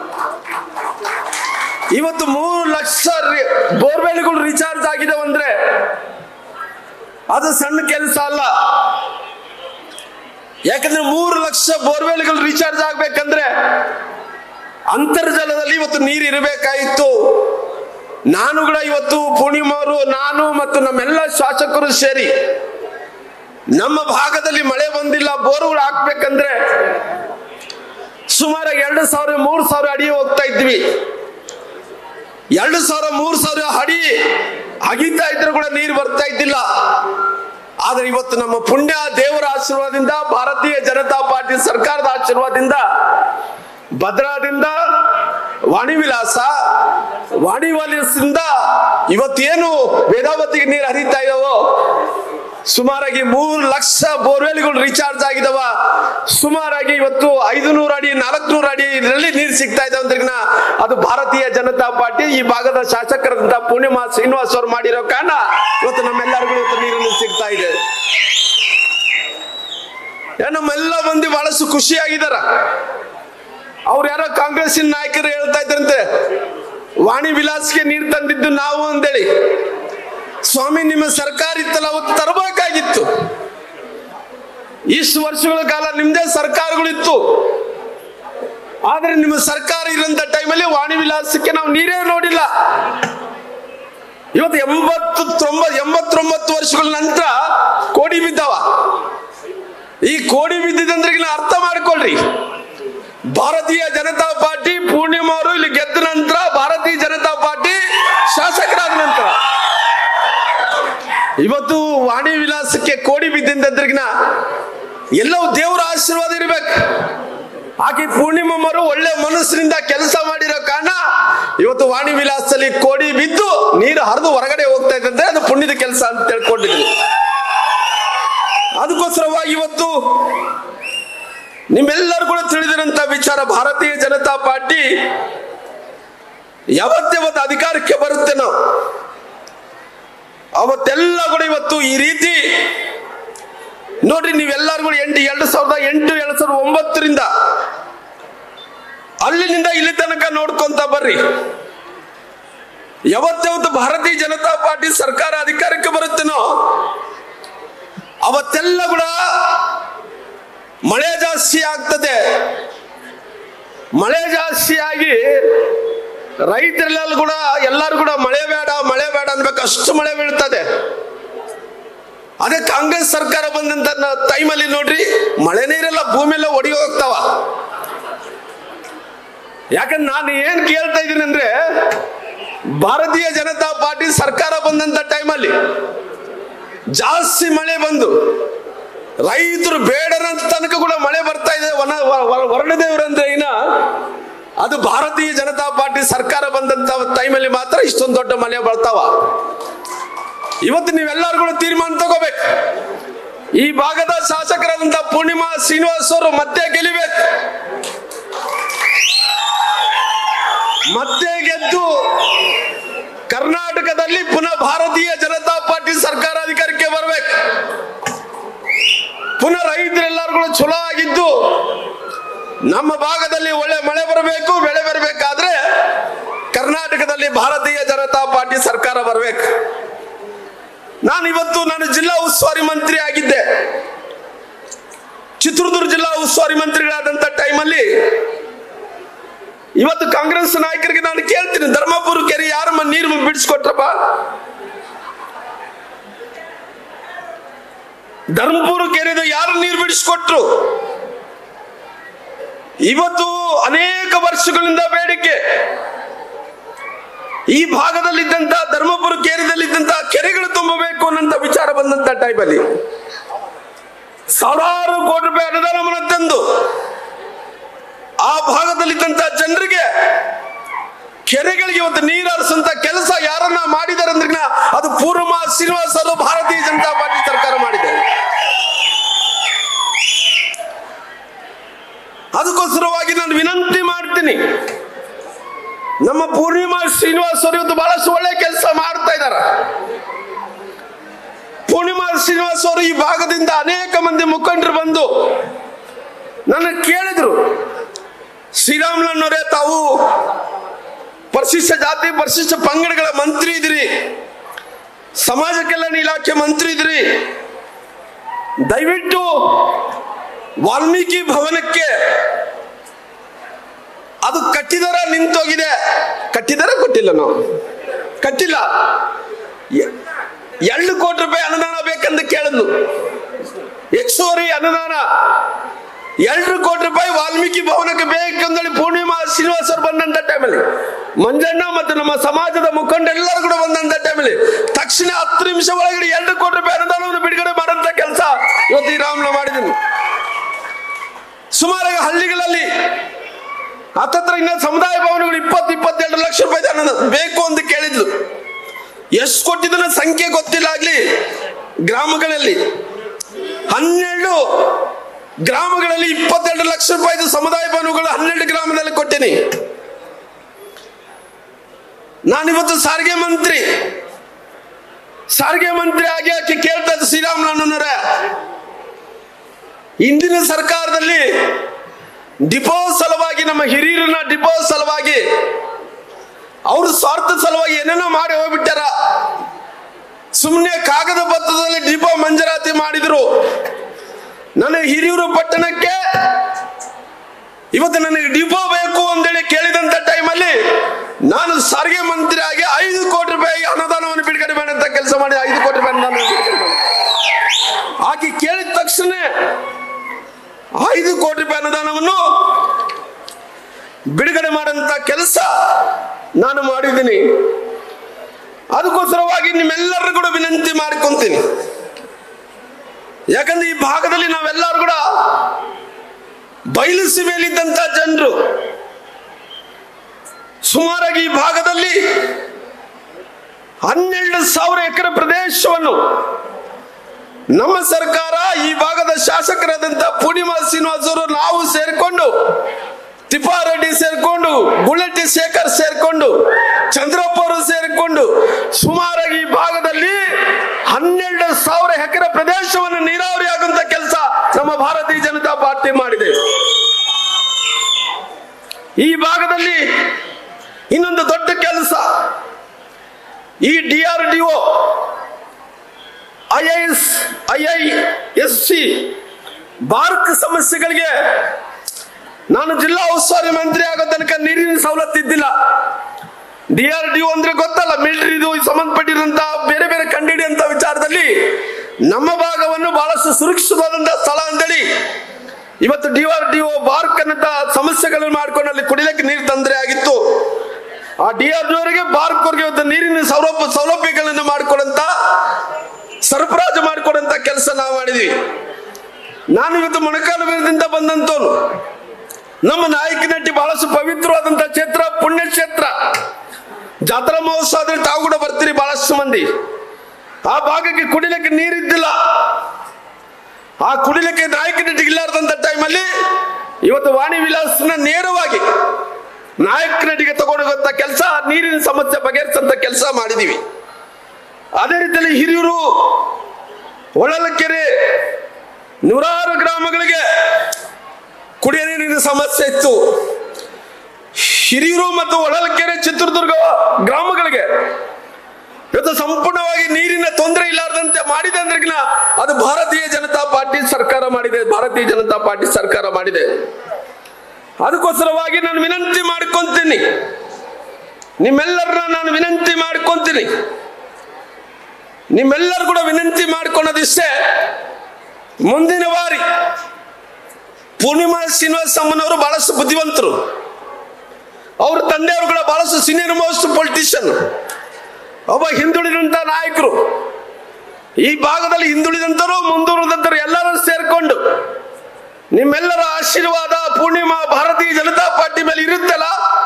ಇವತ್ತು ಮೂರು ಲಕ್ಷ ಬೋರ್ವೆಲ್ಗಳು ರೀಚಾರ್ಜ್ ಆಗಿದಾವ ಅಂದ್ರೆ ಅದು ಸಣ್ಣ ಕೆಲಸ ಅಲ್ಲ ಯಾಕಂದ್ರೆ ಮೂರು ಲಕ್ಷ ಬೋರ್ವೆಲ್ಗಳು ರೀಚಾರ್ಜ್ ಆಗ್ಬೇಕಂದ್ರೆ ಅಂತರ್ಜಲದಲ್ಲಿ ಇವತ್ತು ನೀರು ಇರಬೇಕಾಯಿತು ನಾನು ಕೂಡ ಇವತ್ತು ಪೂರ್ಣಿಮವರು ನಾನು ಮತ್ತು ನಮ್ಮೆಲ್ಲ ಶಾಸಕರು ಸೇರಿ ನಮ್ಮ ಭಾಗದಲ್ಲಿ ಮಳೆ ಬಂದಿಲ್ಲ ಬೋರ್ಗಳು ಹಾಕ್ಬೇಕಂದ್ರೆ ಸುಮಾರು ಎರಡು ಸಾವಿರ ಮೂರು ಸಾವಿರ ಅಡಿ ಹೋಗ್ತಾ ಇದ್ವಿ ಎರಡು ಸಾವಿರ ಮೂರು ಸಾವಿರ ಅಡಿ ಅಗಿತಾ ಇದ್ರು ಕೂಡ ನೀರು ಬರ್ತಾ ಇದ್ದಿಲ್ಲ ಆದ್ರೆ ಇವತ್ತು ನಮ್ಮ ಪುಣ್ಯ ದೇವರ ಆಶೀರ್ವಾದದಿಂದ ಭಾರತೀಯ ಜನತಾ ಪಾರ್ಟಿ ಸರ್ಕಾರದ ಆಶೀರ್ವಾದದಿಂದ ಭದ್ರಾದಿಂದ ವಾಣಿ ವಿಲಾಸ ವಾಣಿ ವಿಲಾಸದಿಂದ ಇವತ್ತೇನು ವೇದಾವತಿಗೆ ನೀರು ಹರಿತಾ ಇದಾವೋ ಸುಮಾರಾಗಿ ಮೂರು ಲಕ್ಷ ಬೋರ್ವೆಲ್ಗಳು ರೀಚಾರ್ಜ್ ಆಗಿದಾವ ಸುಮಾರಾಗಿ ಇವತ್ತು ಐದು ನೂರು ಅಡಿ ನಾಲ್ಕುನೂರು ಅಡಿ ಇದರಲ್ಲಿ ನೀರು ಸಿಗ್ತಾ ಇದೆ ಅಂದ್ರಿಗಿನ ಅದು ಭಾರತೀಯ ಜನತಾ ಪಾರ್ಟಿ ಈ ಭಾಗದ ಶಾಸಕರಂತ ಪೂರ್ಣಿಮಾ ಶ್ರೀನಿವಾಸ್ ಅವರು ಮಾಡಿರೋ ಕಾರಣ ಇವತ್ತು ನಮ್ಮೆಲ್ಲರಿಗೂ ಇವತ್ತು ನೀರನ್ನು ಸಿಗ್ತಾ ಇದೆ ಏ, ನಮ್ಮೆಲ್ಲ ಮಂದಿ ಬಹಳಷ್ಟು ಖುಷಿಯಾಗಿದ್ದಾರ ಅವ್ರು ಯಾರೋ ಕಾಂಗ್ರೆಸ್ಸಿನ ನಾಯಕರು ಹೇಳ್ತಾ ಇದ್ರಂತೆ ವಾಣಿ ವಿಲಾಸ್ಗೆ ನೀರು ತಂದಿದ್ದು ನಾವು ಅಂತೇಳಿ ಸ್ವಾಮಿ ನಿಮ್ಮ ಸರ್ಕಾರ ಇತ್ತಲ್ಲ ಅವತ್ತು ತರಬೇಕಾಗಿತ್ತು ಇಷ್ಟು ವರ್ಷಗಳ ಕಾಲ ನಿಮ್ದೇ ಸರ್ಕಾರಗಳಿತ್ತು ಆದ್ರೆ ನಿಮ್ಮ ಸರ್ಕಾರ ಇರೋಂಥ ಟೈಮಲ್ಲಿ ವಾಣಿ ವಿಲಾಸಕ್ಕೆ ನಾವು ನೀರೇ ನೋಡಿಲ್ಲ ಇವತ್ತು ಎಂಬತ್ತು ತೊಂಬ ಎಂಬತ್ತೊಂಬತ್ತು ವರ್ಷಗಳ ನಂತರ ಕೋಡಿ ಬಿದ್ದಾವ ಈ ಕೋಡಿ ಬಿದ್ದಿದಂದ್ರೆ ಅರ್ಥ ಮಾಡ್ಕೊಳ್ರಿ ಭಾರತೀಯ ಜನತಾ ಪಾರ್ಟಿ ಪೂರ್ಣಿಮಾ ಅವರು ಇಲ್ಲಿ ಗೆದ್ದ ನಂತರ ಭಾರತೀಯ ಜನತಾ ಪಾರ್ಟಿ ಶಾಸಕರಾದ ನಂತರ ಇವತ್ತು ವಾಣಿ ವಿಲಾಸಕ್ಕೆ ಕೋಡಿ ಬಿದ್ದಂದ್ರಿಗಿನ ಎಲ್ಲವೂ ದೇವರ ಆಶೀರ್ವಾದ ಇರ್ಬೇಕು ಆಕೆ ಪೂರ್ಣಿಮಮ್ಮರು ಒಳ್ಳೆ ಮನಸ್ಸಿನಿಂದ ಕೆಲಸ ಮಾಡಿರೋ ಕಾರಣ ಇವತ್ತು ವಾಣಿ ವಿಲಾಸದಲ್ಲಿ ಕೋಡಿ ಬಿದ್ದು ನೀರು ಹರಿದು ಹೊರಗಡೆ ಹೋಗ್ತಾ ಇದ್ದಂತೆ ಅದು ಪುಣ್ಯದ ಕೆಲಸ ಅಂತ ತಿಳ್ಕೊಂಡಿದ್ವಿ ಅದಕ್ಕೋಸ್ಕರವಾಗಿ ಇವತ್ತು ನಿಮ್ಮೆಲ್ಲರೂ ಕೂಡ ತಿಳಿದಿರಂತ ವಿಚಾರ ಭಾರತೀಯ ಜನತಾ ಪಾರ್ಟಿ ಯಾವತ್ತಾವತ್ತು ಅಧಿಕಾರಕ್ಕೆ ಬರುತ್ತೆ ನಾವು ಅವತ್ತೆಲ್ಲ ಕೂಡ ಇವತ್ತು ಈ ರೀತಿ ನೋಡ್ರಿ ನೀವೆಲ್ಲರೂ ಕೂಡ ಎಂಟು ಎರಡು ಸಾವಿರದ ಎಂಟು ಎರಡು ಸಾವಿರದ ಒಂಬತ್ತರಿಂದ ಅಲ್ಲಿನಿಂದ ಇಲ್ಲಿ ತನಕ ನೋಡ್ಕೊಂತ ಬರ್ರಿ ಯಾವತ್ತಾವತ್ತು ಭಾರತೀಯ ಜನತಾ ಪಾರ್ಟಿ ಸರ್ಕಾರ ಅಧಿಕಾರಕ್ಕೆ ಬರುತ್ತೇನೋ ಅವತ್ತೆಲ್ಲ ಕೂಡ ಮಳೆ ಜಾಸ್ತಿ ಆಗ್ತದೆ ಮಳೆ ಜಾಸ್ತಿ ಆಗಿ ರೈತರೆಲ್ಲ ಕೂಡ ಎಲ್ಲರೂ ಕೂಡ ಮಳೆ ಬೇಡ ಮಳೆ ಬೇಡ ಅನ್ಬೇಕು ಅಷ್ಟು ಮಳೆ ಬೀಳ್ತದೆ ಅದೇ ಕಾಂಗ್ರೆಸ್ ಸರ್ಕಾರ ಬಂದಂತ ಟೈಮಲ್ಲಿ ನೋಡ್ರಿ ಮಳೆ ನೀರೆಲ್ಲ ಭೂಮಿಯೆಲ್ಲ ಒಡಿ ಹೋಗ್ತಾವ ಯಾಕಂದ್ರೆ ನಾನು ಏನ್ ಕೇಳ್ತಾ ಇದ್ದೀನಿ ಅಂದ್ರೆ ಭಾರತೀಯ ಜನತಾ ಪಾರ್ಟಿ ಸರ್ಕಾರ ಬಂದಂತ ಟೈಮಲ್ಲಿ ಜಾಸ್ತಿ ಮಳೆ ಬಂದು ರೈತರು ಬೇಡರಂತ ತನಕ ಕೂಡ ಮಳೆ ಬರ್ತಾ ಇದೆ ವನ ವರ್ಣದೇವರಂದ್ರೆ ಇನ್ನ ಅದು ಭಾರತೀಯ ಜನತಾ ಪಾರ್ಟಿ ಸರ್ಕಾರ ಬಂದಂತ ಟೈಮಲ್ಲಿ ಮಾತ್ರ ಇಷ್ಟೊಂದು ದೊಡ್ಡ ಮಳೆ ಬರ್ತಾವ ಇವತ್ತು ನೀವೆಲ್ಲರೂ ಕೂಡ ತೀರ್ಮಾನ ತಗೋಬೇಕು ಈ ಭಾಗದ ಶಾಸಕರಾದಂತ ಪೂರ್ಣಿಮಾ ಶ್ರೀನಿವಾಸ್ ಅವರು ಮತ್ತೆ ಗೆಲಿಬೇಕು ಮತ್ತೆ ಗೆದ್ದು ಕರ್ನಾಟಕದಲ್ಲಿ ಪುನಃ ಭಾರತೀಯ ಜನತಾ ಪಾರ್ಟಿ ಪಾರ್ಟಿ ಸರ್ಕಾರ ಅಧಿಕಾರಕ್ಕೆ ಬರ್ಬೇಕು ಪುನಃ ರೈತರೆಲ್ಲರೂ ಕೂಡ ಚಲೋ ಆಗಿದ್ದು ನಮ್ಮ ಭಾಗದಲ್ಲಿ ಒಳ್ಳೆ ಮಳೆ ಬರಬೇಕು ಬೆಳೆ ಬರಬೇಕಾದ್ರೆ ಕರ್ನಾಟಕದಲ್ಲಿ ಭಾರತೀಯ ಜನತಾ ಪಾರ್ಟಿ ಸರ್ಕಾರ ಬರಬೇಕು ನಾನು ಇವತ್ತು ನಾನು ಜಿಲ್ಲಾ ಉಸ್ತುವಾರಿ ಮಂತ್ರಿ ಆಗಿದ್ದೆ ಚಿತ್ರದುರ್ಗ ಜಿಲ್ಲಾ ಉಸ್ತುವಾರಿ ಮಂತ್ರಿಗಳಾದಂತ ಟೈಮಲ್ಲಿ ಇವತ್ತು ಕಾಂಗ್ರೆಸ್ ನಾಯಕರಿಗೆ ನಾನು ಕೇಳ್ತೀನಿ ಧರ್ಮಪುರ ಕೆರೆ ಯಾರ ಮ- ನೀರು ಬಿಡಿಸ್ಕೊಟ್ರಪ್ಪ ಧರ್ಮಪುರ ಕೆರೆದು ಯಾರು ನೀರು ಬಿಡಿಸ್ಕೊಟ್ರು ಇವತ್ತು ಅನೇಕ ವರ್ಷಗಳಿಂದ ಬೇಡಿಕೆ ಈ ಭಾಗದಲ್ಲಿದ್ದಂತ ಧರ್ಮಪುರ ಕೇರದಲ್ಲಿದ್ದಂತ ಕೆರೆಗಳು ತುಂಬಬೇಕು ಅನ್ನಂತ ವಿಚಾರ ಬಂದಂತ ಟೈಮಲ್ಲಿ ಸಾವಿರಾರು ಕೋಟಿ ರೂಪಾಯಿ ಅನುದಾನವನ್ನು ತಂದು ಆ ಭಾಗದಲ್ಲಿದ್ದಂತ ಜನರಿಗೆ ಕೆರೆಗಳಿಗೆ ಇವತ್ತು ನೀರು ಹರಿಸುವಂತ ಕೆಲಸ ಯಾರನ್ನ ಮಾಡಿದ್ದಾರೆ ಅಂದ್ರೆ ಅದು ಪೂರ್ವ ಶ್ರೀನಿವಾಸ್ ಅವರು ಭಾರತೀಯ ಜನತಾ ಪಾರ್ಟಿ ಸರ್ಕಾರ ಮಾಡಿದೆ ಅದಕ್ಕೋಸ್ಕರವಾಗಿ ನಾನು ವಿನಂತಿ ಮಾಡ್ತೀನಿ ನಮ್ಮ ಪೂರ್ಣಿಮಾ ಶ್ರೀನಿವಾಸ್ ಅವರು ಇವತ್ತು ಬಹಳಷ್ಟು ಒಳ್ಳೆ ಕೆಲಸ ಮಾಡ್ತಾ ಇದ್ದಾರೆ ಪೂರ್ಣಿಮಾ ಶ್ರೀನಿವಾಸ್ ಅವರು ಈ ಭಾಗದಿಂದ ಅನೇಕ ಮಂದಿ ಮುಖಂಡರು ಬಂದು ನನ್ನ ಕೇಳಿದ್ರು ಶ್ರೀರಾಮುಲನ್ನವರೇ ತಾವು ಪರಿಶಿಷ್ಟ ಜಾತಿ ಪರಿಶಿಷ್ಟ ಪಂಗಡಗಳ ಮಂತ್ರಿ ಇದ್ರಿ ಸಮಾಜ ಕಲ್ಯಾಣ ಇಲಾಖೆ ಮಂತ್ರಿ ಇದ್ರಿ ದಯವಿಟ್ಟು ವಾಲ್ಮೀಕಿ ಭವನಕ್ಕೆ ಅದು ಕಟ್ಟಿದರ ನಿಂತೋಗಿದೆ ಕಟ್ಟಿದರ ಕೊಟ್ಟಿಲ್ಲ ನಾವು ಕಟ್ಟಿಲ್ಲ ಎ- ಎರಡು ಕೋಟಿ ರೂಪಾಯಿ ಅನುದಾನ ಬೇಕಂತ ಕೇಳಿದ್ನು ಹೆಚ್ಚುವರಿ ಅನುದಾನ ಎರಡು ಕೋಟಿ ರೂಪಾಯಿ ವಾಲ್ಮೀಕಿ ಭವನಕ್ಕೆ ಬೇಕಂದೇಳಿ ಪೂರ್ಣಿಮಾ ಶ್ರೀನಿವಾಸ್ ಅವರು ಬಂದಂತ ಟೈಮಲ್ಲಿ ಮಂಜಣ್ಣ ಮತ್ತು ನಮ್ಮ ಸಮಾಜದ ಮುಖಂಡ ಎಲ್ಲರೂ ಕೂಡ ಬಂದಂತ ಟೈಮಲ್ಲಿ ತಕ್ಷಣ ಹತ್ತು ನಿಮಿಷ ಒಳಗಡೆ ಎರಡು ಕೋಟಿ ರೂಪಾಯಿ ಅನುದಾನವನ್ನು ಬಿಡುಗಡೆ ಮಾಡಂತ ಕೆಲಸ ಇವತ್ತು ಈ ರಾಮ್ನ ಮಾಡಿದ್ದೀನಿ ಸುಮಾರು ಹಳ್ಳಿಗಳಲ್ಲಿ ಹತ್ತತ್ರ ಇನ್ನ ಸಮುದಾಯ ಭವನಗಳು ಇಪ್ಪತ್ತು ಇಪ್ಪತ್ತೆರಡು ಲಕ್ಷ ರೂಪಾಯಿ ಅನುದಾನ ಬೇಕು ಅಂತ ಕೇಳಿದ್ಲು ಎಷ್ಟು ಕೊಟ್ಟಿದ್ದನ್ನ ಸಂಖ್ಯೆ ಗೊತ್ತಿಲ್ಲ ಆಗ್ಲಿ ಗ್ರಾಮಗಳಲ್ಲಿ ಹನ್ನೆರಡು ಗ್ರಾಮಗಳಲ್ಲಿ ಇಪ್ಪತ್ತೆರಡು ಲಕ್ಷ ರೂಪಾಯಿದು ಸಮುದಾಯ ಭವನಗಳು ಹನ್ನೆರಡು ಗ್ರಾಮದಲ್ಲಿ ಕೊಟ್ಟೇನಿ ನಾನಿವತ್ತು ಸಾರಿಗೆ ಮಂತ್ರಿ ಸಾರಿಗೆ ಮಂತ್ರಿ ಆಗಿ ಆಕೆ ಕೇಳ್ತಾ ಇದ್ದ ಶ್ರೀರಾಮನವರೇ ಇಂದಿನ ಸರ್ಕಾರದಲ್ಲಿ ಡಿಪೋ ಸಲುವಾಗಿ ನಮ್ಮ ಹಿರಿಯರನ್ನ ಡಿಪೋ ಸಲುವಾಗಿ ಅವರು ಸ್ವಾರ್ಥ ಸಲುವಾಗಿ ಏನೇನೋ ಮಾಡಿ ಹೋಗ್ಬಿಟ್ಟಾರ ಸುಮ್ಮನೆ ಕಾಗದ ಪತ್ರದಲ್ಲಿ ಡಿಪೋ ಮಂಜೂರಾತಿ ಮಾಡಿದ್ರು ನನ್ನ ಹಿರಿಯೂರು ಪಟ್ಟಣಕ್ಕೆ ಇವತ್ತು ನನಗೆ ಡಿಪೋ ಬೇಕು ಅಂತೇಳಿ ಕೇಳಿದಂತ ಟೈಮಲ್ಲಿ ನಾನು ಸಾರಿಗೆ ಮಂತ್ರಿ ಆಗಿ ಐದು ಕೋಟಿ ರೂಪಾಯಿ ಅನುದಾನವನ್ನು ಬಿಡುಗಡೆ ಮಾಡಂತ ಕೆಲಸ ಮಾಡಿ ಐದು ಕೋಟಿ ರೂಪಾಯಿ ಅನುದಾನವನ್ನು ಬಿಡುಗಡೆ ಮಾಡಿ ಆಕೆ ಕೇಳಿದ ತಕ್ಷಣ ಐದು ಕೋಟಿ ರೂಪಾಯಿ ಅನುದಾನವನ್ನು ಬಿಡುಗಡೆ ಮಾಡಂತ ಕೆಲಸ ನಾನು ಮಾಡಿದ್ದೀನಿ ಅದಕ್ಕೋಸ್ಕರವಾಗಿ ನಿಮ್ಮೆಲ್ಲರೂ ಕೂಡ ವಿನಂತಿ ಮಾಡ್ಕೊಂತೀನಿ ಯಾಕಂದ್ರೆ ಈ ಭಾಗದಲ್ಲಿ ನಾವೆಲ್ಲರೂ ಕೂಡ ಬಯಲು ಸೀಮೆಯಲ್ಲಿದ್ದಂತ ಜನರು ಸುಮಾರಾಗಿ ಈ ಭಾಗದಲ್ಲಿ ಹನ್ನೆರಡು ಸಾವಿರ ಎಕರೆ ಪ್ರದೇಶವನ್ನು ನಮ್ಮ ಸರ್ಕಾರ ಈ ಭಾಗದ ಶಾಸಕರಾದಂತ ಪೂರ್ಣಿಮಾ ಶ್ರೀನಿವಾಸ್ ಅವರು ನಾವು ಸೇರ್ಕೊಂಡು ತಿಪ್ಪಾರೆಡ್ಡಿ ಸೇರ್ಕೊಂಡು ಗುಳ್ಳಟ್ಟಿ ಶೇಖರ್ ಸೇರ್ಕೊಂಡು ಚಂದ್ರಪ್ಪ ಅವರು ಸೇರ್ಕೊಂಡು ಸುಮಾರಾಗಿ ಈ ಭಾಗದಲ್ಲಿ ಹನ್ನೆರಡು ಸಾವಿರ ಎಕರೆ ಪ್ರದೇಶವನ್ನು ನೀರಾವರಿ ಆಗುವಂತ ಕೆಲಸ ನಮ್ಮ ಭಾರತೀಯ ಜನತಾ ಪಾರ್ಟಿ ಮಾಡಿದೆ ಈ ಭಾಗದಲ್ಲಿ ಇನ್ನೊಂದು ದೊಡ್ಡ ಕೆಲಸ ಈ D R D O I S I I S C Bharat ಸಮಸ್ಯೆಗಳಿಗೆ ನಾನು ಜಿಲ್ಲಾ ಉಸ್ತುವಾರಿ ಮಂತ್ರಿ ಆಗೋ ತನಕ ನೀರಿನ ಸವಲತ್ತು ಇದ್ದಿಲ್ಲ ಡಿ ಆರ್ ಡಿ ಅಂದ್ರೆ ಗೊತ್ತಲ್ಲ ಮಿಲಿಟರಿದು ಸಂಬಂಧಪಟ್ಟಿರುವಂತ ಬೇರೆ ಬೇರೆ ಕಂಡಿಡಿಯಂತ ವಿಚಾರದಲ್ಲಿ ನಮ್ಮ ಭಾಗವನ್ನು ಬಹಳಷ್ಟು ಸುರಕ್ಷಿತವಾದಂತಹ ಸ್ಥಳ ಅಂತೇಳಿ ಇವತ್ತು D R D O BARC ಅನ್ನಂತ ಸಮಸ್ಯೆಗಳನ್ನು ಮಾಡ್ಕೊಂಡು ಅಲ್ಲಿ ಕುಡಿಲಿಕ್ಕೆ ನೀರು ತೊಂದರೆ ಆಗಿತ್ತು ಆ ಡಿ ಆರ್ ಡಿ ಅವರಿಗೆ ಬಾರ್ಕ್ ಅವ್ರಿಗೆ ಇವತ್ತು ನೀರಿನ ಸೌಲಭ್ಯ ಸೌಲಭ್ಯಗಳನ್ನು ಮಾಡಿಕೊಡಂತ ಸರಬರಾಜು ಮಾಡಿಕೊಡಂತ ಕೆಲಸ ನಾವು ಮಾಡಿದ್ವಿ ನಾನು ಇವತ್ತು ಮೊಣಕಾಲುವಿನಿಂದ ಬಂದಂತವನು ನಮ್ಮ ನಾಯಕ ನಟಿ ಬಹಳಷ್ಟು ಪವಿತ್ರವಾದಂತ ಕ್ಷೇತ್ರ ಪುಣ್ಯ ಕ್ಷೇತ್ರ ಜಾತ್ರಾ ಮಹೋತ್ಸವ ಆದ್ರೆ ತಾವು ಕೂಡ ಬರ್ತೀರಿ ಬಹಳಷ್ಟು ಮಂದಿ ಆ ಭಾಗಕ್ಕೆ ಕುಡಿಲಿಕ್ಕೆ ನೀರಿದ್ದಿಲ್ಲ ಆ ಕುಡಿಲಿಕ್ಕೆ ನಾಯಕ ನಟಿ ಇಲ್ಲಾರ್ದಂತ ಟೈಮಲ್ಲಿ ಇವತ್ತು ವಾಣಿ ವಿಲಾಸ್ನ ನೇರವಾಗಿ ನಾಯಕ ನಟಿಗೆ ತಗೊಂಡೋಗಂತ ಕೆಲಸ ನೀರಿನ ಸಮಸ್ಯೆ ಬಗೆಹರಿಸಂತ ಕೆಲಸ ಮಾಡಿದೀವಿ ಅದೇ ರೀತಿಯಲ್ಲಿ ಹಿರಿಯೂರು ಹೊಳಲಕೆರೆ ನೂರಾರು ಗ್ರಾಮಗಳಿಗೆ ಕುಡಿಯ ನೀರಿನ ಸಮಸ್ಯೆ ಇತ್ತು ಹಿರಿಯೂರು ಮತ್ತು ಹೊಳಲಕೆರೆ ಚಿತ್ರದುರ್ಗ ಗ್ರಾಮಗಳಿಗೆ ಇವತ್ತು ಸಂಪೂರ್ಣವಾಗಿ ನೀರಿನ ತೊಂದರೆ ಇಲ್ಲಾರ್ದಂತೆ ಮಾಡಿದೆ ಅಂದ್ರಗಿನ ಅದು ಭಾರತೀಯ ಜನತಾ ಪಾರ್ಟಿ ಸರ್ಕಾರ ಮಾಡಿದೆ ಭಾರತೀಯ ಜನತಾ ಪಾರ್ಟಿ ಸರ್ಕಾರ ಮಾಡಿದೆ ಅದಕ್ಕೋಸ್ಕರವಾಗಿ ನಾನು ವಿನಂತಿ ಮಾಡ್ಕೊಂತೀನಿ ನಿಮ್ಮೆಲ್ಲರನ್ನ ನಾನು ವಿನಂತಿ ಮಾಡ್ಕೊಂತೀನಿ ನಿಮ್ಮೆಲ್ಲರೂ ಕೂಡ ವಿನಂತಿ ಮಾಡ್ಕೊಳ್ಳೋದಿಷ್ಟೇ ಮುಂದಿನ ಬಾರಿ ಪೂರ್ಣಿಮಾ ಶ್ರೀನಿವಾಸ ಅಮ್ಮನವರು ಬಹಳಷ್ಟು ಬುದ್ಧಿವಂತರು ಅವ್ರ ತಂದೆಯವರು ಕೂಡ ಬಹಳಷ್ಟು ಸೀನಿಯರ್ ಮೋಸ್ಟ್ ಪೊಲಿಟಿಷಿಯನ್ ಒಬ್ಬ ಹಿಂದುಳಿದಂತ ನಾಯಕರು ಈ ಭಾಗದಲ್ಲಿ ಹಿಂದುಳಿದಂತರು ಮುಂದುವರೆದಂತರು ಎಲ್ಲರೂ ಸೇರ್ಕೊಂಡು ನಿಮ್ಮೆಲ್ಲರ ಆಶೀರ್ವಾದ ಪೂರ್ಣಿಮಾ ಭಾರತೀಯ ಜನತಾ ಪಾರ್ಟಿ ಮೇಲೆ ಇರುತ್ತಲ್ಲ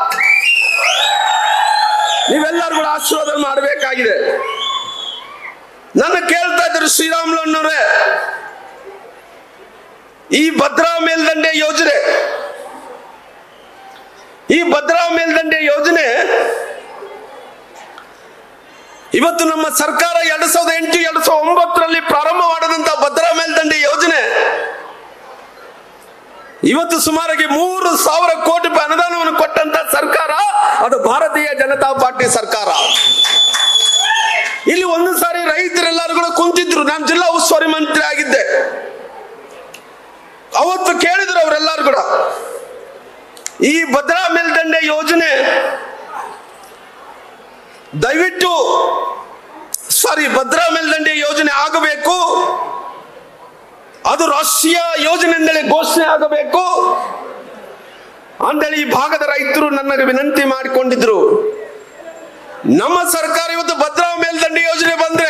ನೀವೆಲ್ಲರೂ ಕೂಡ ಆಶೀರ್ವಾದ ಮಾಡಬೇಕಾಗಿದೆ ನನ್ನ ಕೇಳ್ತಾ ಇದ್ರು ಶ್ರೀರಾಮುಲನ್ನವರೇ ಈ ಭದ್ರಾ ಮೇಲ್ದಂಡೆ ಯೋಜನೆ ಈ ಭದ್ರಾ ಮೇಲ್ದಂಡೆ ಯೋಜನೆ ಇವತ್ತು ನಮ್ಮ ಸರ್ಕಾರ ಎರಡ್ ಸಾವಿರದ ಎಂಟು ಎರಡ್ ಸಾವಿರದ ಒಂಬತ್ತರಲ್ಲಿ ಪ್ರಾರಂಭ ಮಾಡಿದಂತ ಭದ್ರಾ ಮೇಲ್ದಂಡೆ ಯೋಜನೆ ಇವತ್ತು ಸುಮಾರಾಗಿ ಮೂರು ಸಾವಿರ ಕೋಟಿ ರೂಪಾಯಿ ಅನುದಾನವನ್ನು ಕೊಟ್ಟಂತ ಸರ್ಕಾರ ಅದು ಭಾರತೀಯ ಜನತಾ ಪಾರ್ಟಿ ಸರ್ಕಾರ ಇಲ್ಲಿ ಒಂದು ಸಾರಿ ರೈತರೆಲ್ಲರೂ ಕೂಡ ಕುಂತಿದ್ರು ನಾನು ಜಿಲ್ಲಾ ಉಸ್ತುವಾರಿ ಮಂತ್ರಿ ಆಗಿದ್ದೆ ಅವತ್ತು ಕೇಳಿದ್ರು ಅವರೆಲ್ಲರೂ ಕೂಡ ಈ ಭದ್ರಾ ಮೇಲ್ದಂಡೆ ಯೋಜನೆ ದಯವಿಟ್ಟು ಸಾರಿ ಭದ್ರಾ ಮೇಲ್ದಂಡೆ ಯೋಜನೆ ಆಗಬೇಕು ಅದು ರಾಷ್ಟ್ರೀಯ ಯೋಜನೆ ಎಂದೇಳಿ ಘೋಷಣೆ ಆಗಬೇಕು ಅಂತೇಳಿ ಈ ಭಾಗದ ರೈತರು ನನಗೆ ವಿನಂತಿ ಮಾಡಿಕೊಂಡಿದ್ರು ನಮ್ಮ ಸರ್ಕಾರ ಇವತ್ತು ಭದ್ರಾ ಮೇಲ್ದಂಡೆ ಯೋಜನೆ ಬಂದ್ರೆ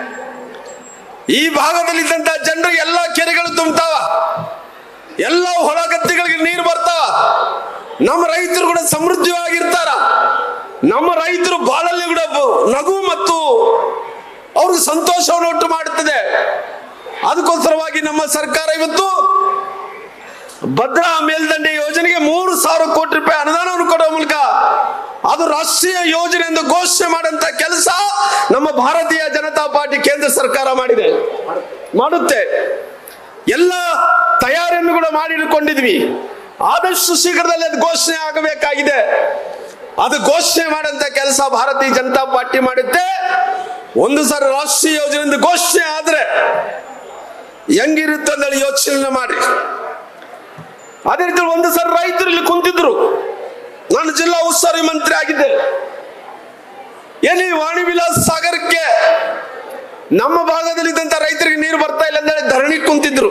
ಈ ಭಾಗದಲ್ಲಿದ್ದಂತ ಜನರು ಎಲ್ಲ ಕೆರೆಗಳು ತುಂಬ್ತಾವ ಎಲ್ಲ ಹೊಲ ಗದ್ದೆಗಳಿಗೆ ನೀರು ಬರ್ತಾವ ನಮ್ಮ ರೈತರು ಕೂಡ ಸಮೃದ್ಧವಾಗಿರ್ತಾರ ನಮ್ಮ ರೈತರು ಬಾಳಲ್ಲಿ ಕೂಡ ಬ- ನಗು ಮತ್ತು ಅವ್ರಿಗೆ ಸಂತೋಷವನ್ನು ಉಂಟು ಮಾಡುತ್ತದೆ ಅದಕ್ಕೋಸ್ಕರವಾಗಿ ನಮ್ಮ ಸರ್ಕಾರ ಇವತ್ತು ಭದ್ರಾ ಮೇಲ್ದಂಡೆ ಯೋಜನೆಗೆ ಮೂರು ಸಾವಿರ ಕೋಟಿ ರೂಪಾಯಿ ಅನುದಾನವನ್ನು ಕೊಡುವ ಮೂಲಕ ಅದು ರಾಷ್ಟ್ರೀಯ ಯೋಜನೆ ಎಂದು ಘೋಷಣೆ ಮಾಡಂತ ಕೆಲಸ ನಮ್ಮ ಭಾರತೀಯ ಜನತಾ ಪಾರ್ಟಿ ಕೇಂದ್ರ ಸರ್ಕಾರ ಮಾಡಿದೆ ಮಾಡುತ್ತೆ ಎಲ್ಲ ತಯಾರಿಯನ್ನು ಕೂಡ ಮಾಡಿಕೊಂಡಿದ್ವಿ ಆದಷ್ಟು ಶೀಘ್ರದಲ್ಲಿ ಅದು ಘೋಷಣೆ ಆಗಬೇಕಾಗಿದೆ ಅದು ಘೋಷಣೆ ಮಾಡಂತ ಕೆಲಸ ಭಾರತೀಯ ಜನತಾ ಪಾರ್ಟಿ ಮಾಡುತ್ತೆ ಒಂದು ಸಾರಿ ರಾಷ್ಟ್ರೀಯ ಯೋಜನೆ ಎಂದು ಘೋಷಣೆ ಆದ್ರೆ ಹೆಂಗಿರುತ್ತೆ ಅಂತೇಳಿ ಯೋಚನೆ ಮಾಡಿ ಅದೇ ರೀತಿ ಒಂದು ಸಾರಿ ರೈತರು ಇಲ್ಲಿ ಕುಂತಿದ್ರು ನಾನು ಜಿಲ್ಲಾ ಉಸ್ತುವಾರಿ ಮಂತ್ರಿ ಆಗಿದ್ದೆ ಎಲ್ಲಿ ವಾಣಿ ವಿಲಾಸ್ ಸಾಗರಕ್ಕೆ ನಮ್ಮ ಭಾಗದಲ್ಲಿ ಇದ್ದಂತ ರೈತರಿಗೆ ನೀರು ಬರ್ತಾ ಇಲ್ಲ ಅಂತೇಳಿ ಧರಣಿ ಕುಂತಿದ್ರು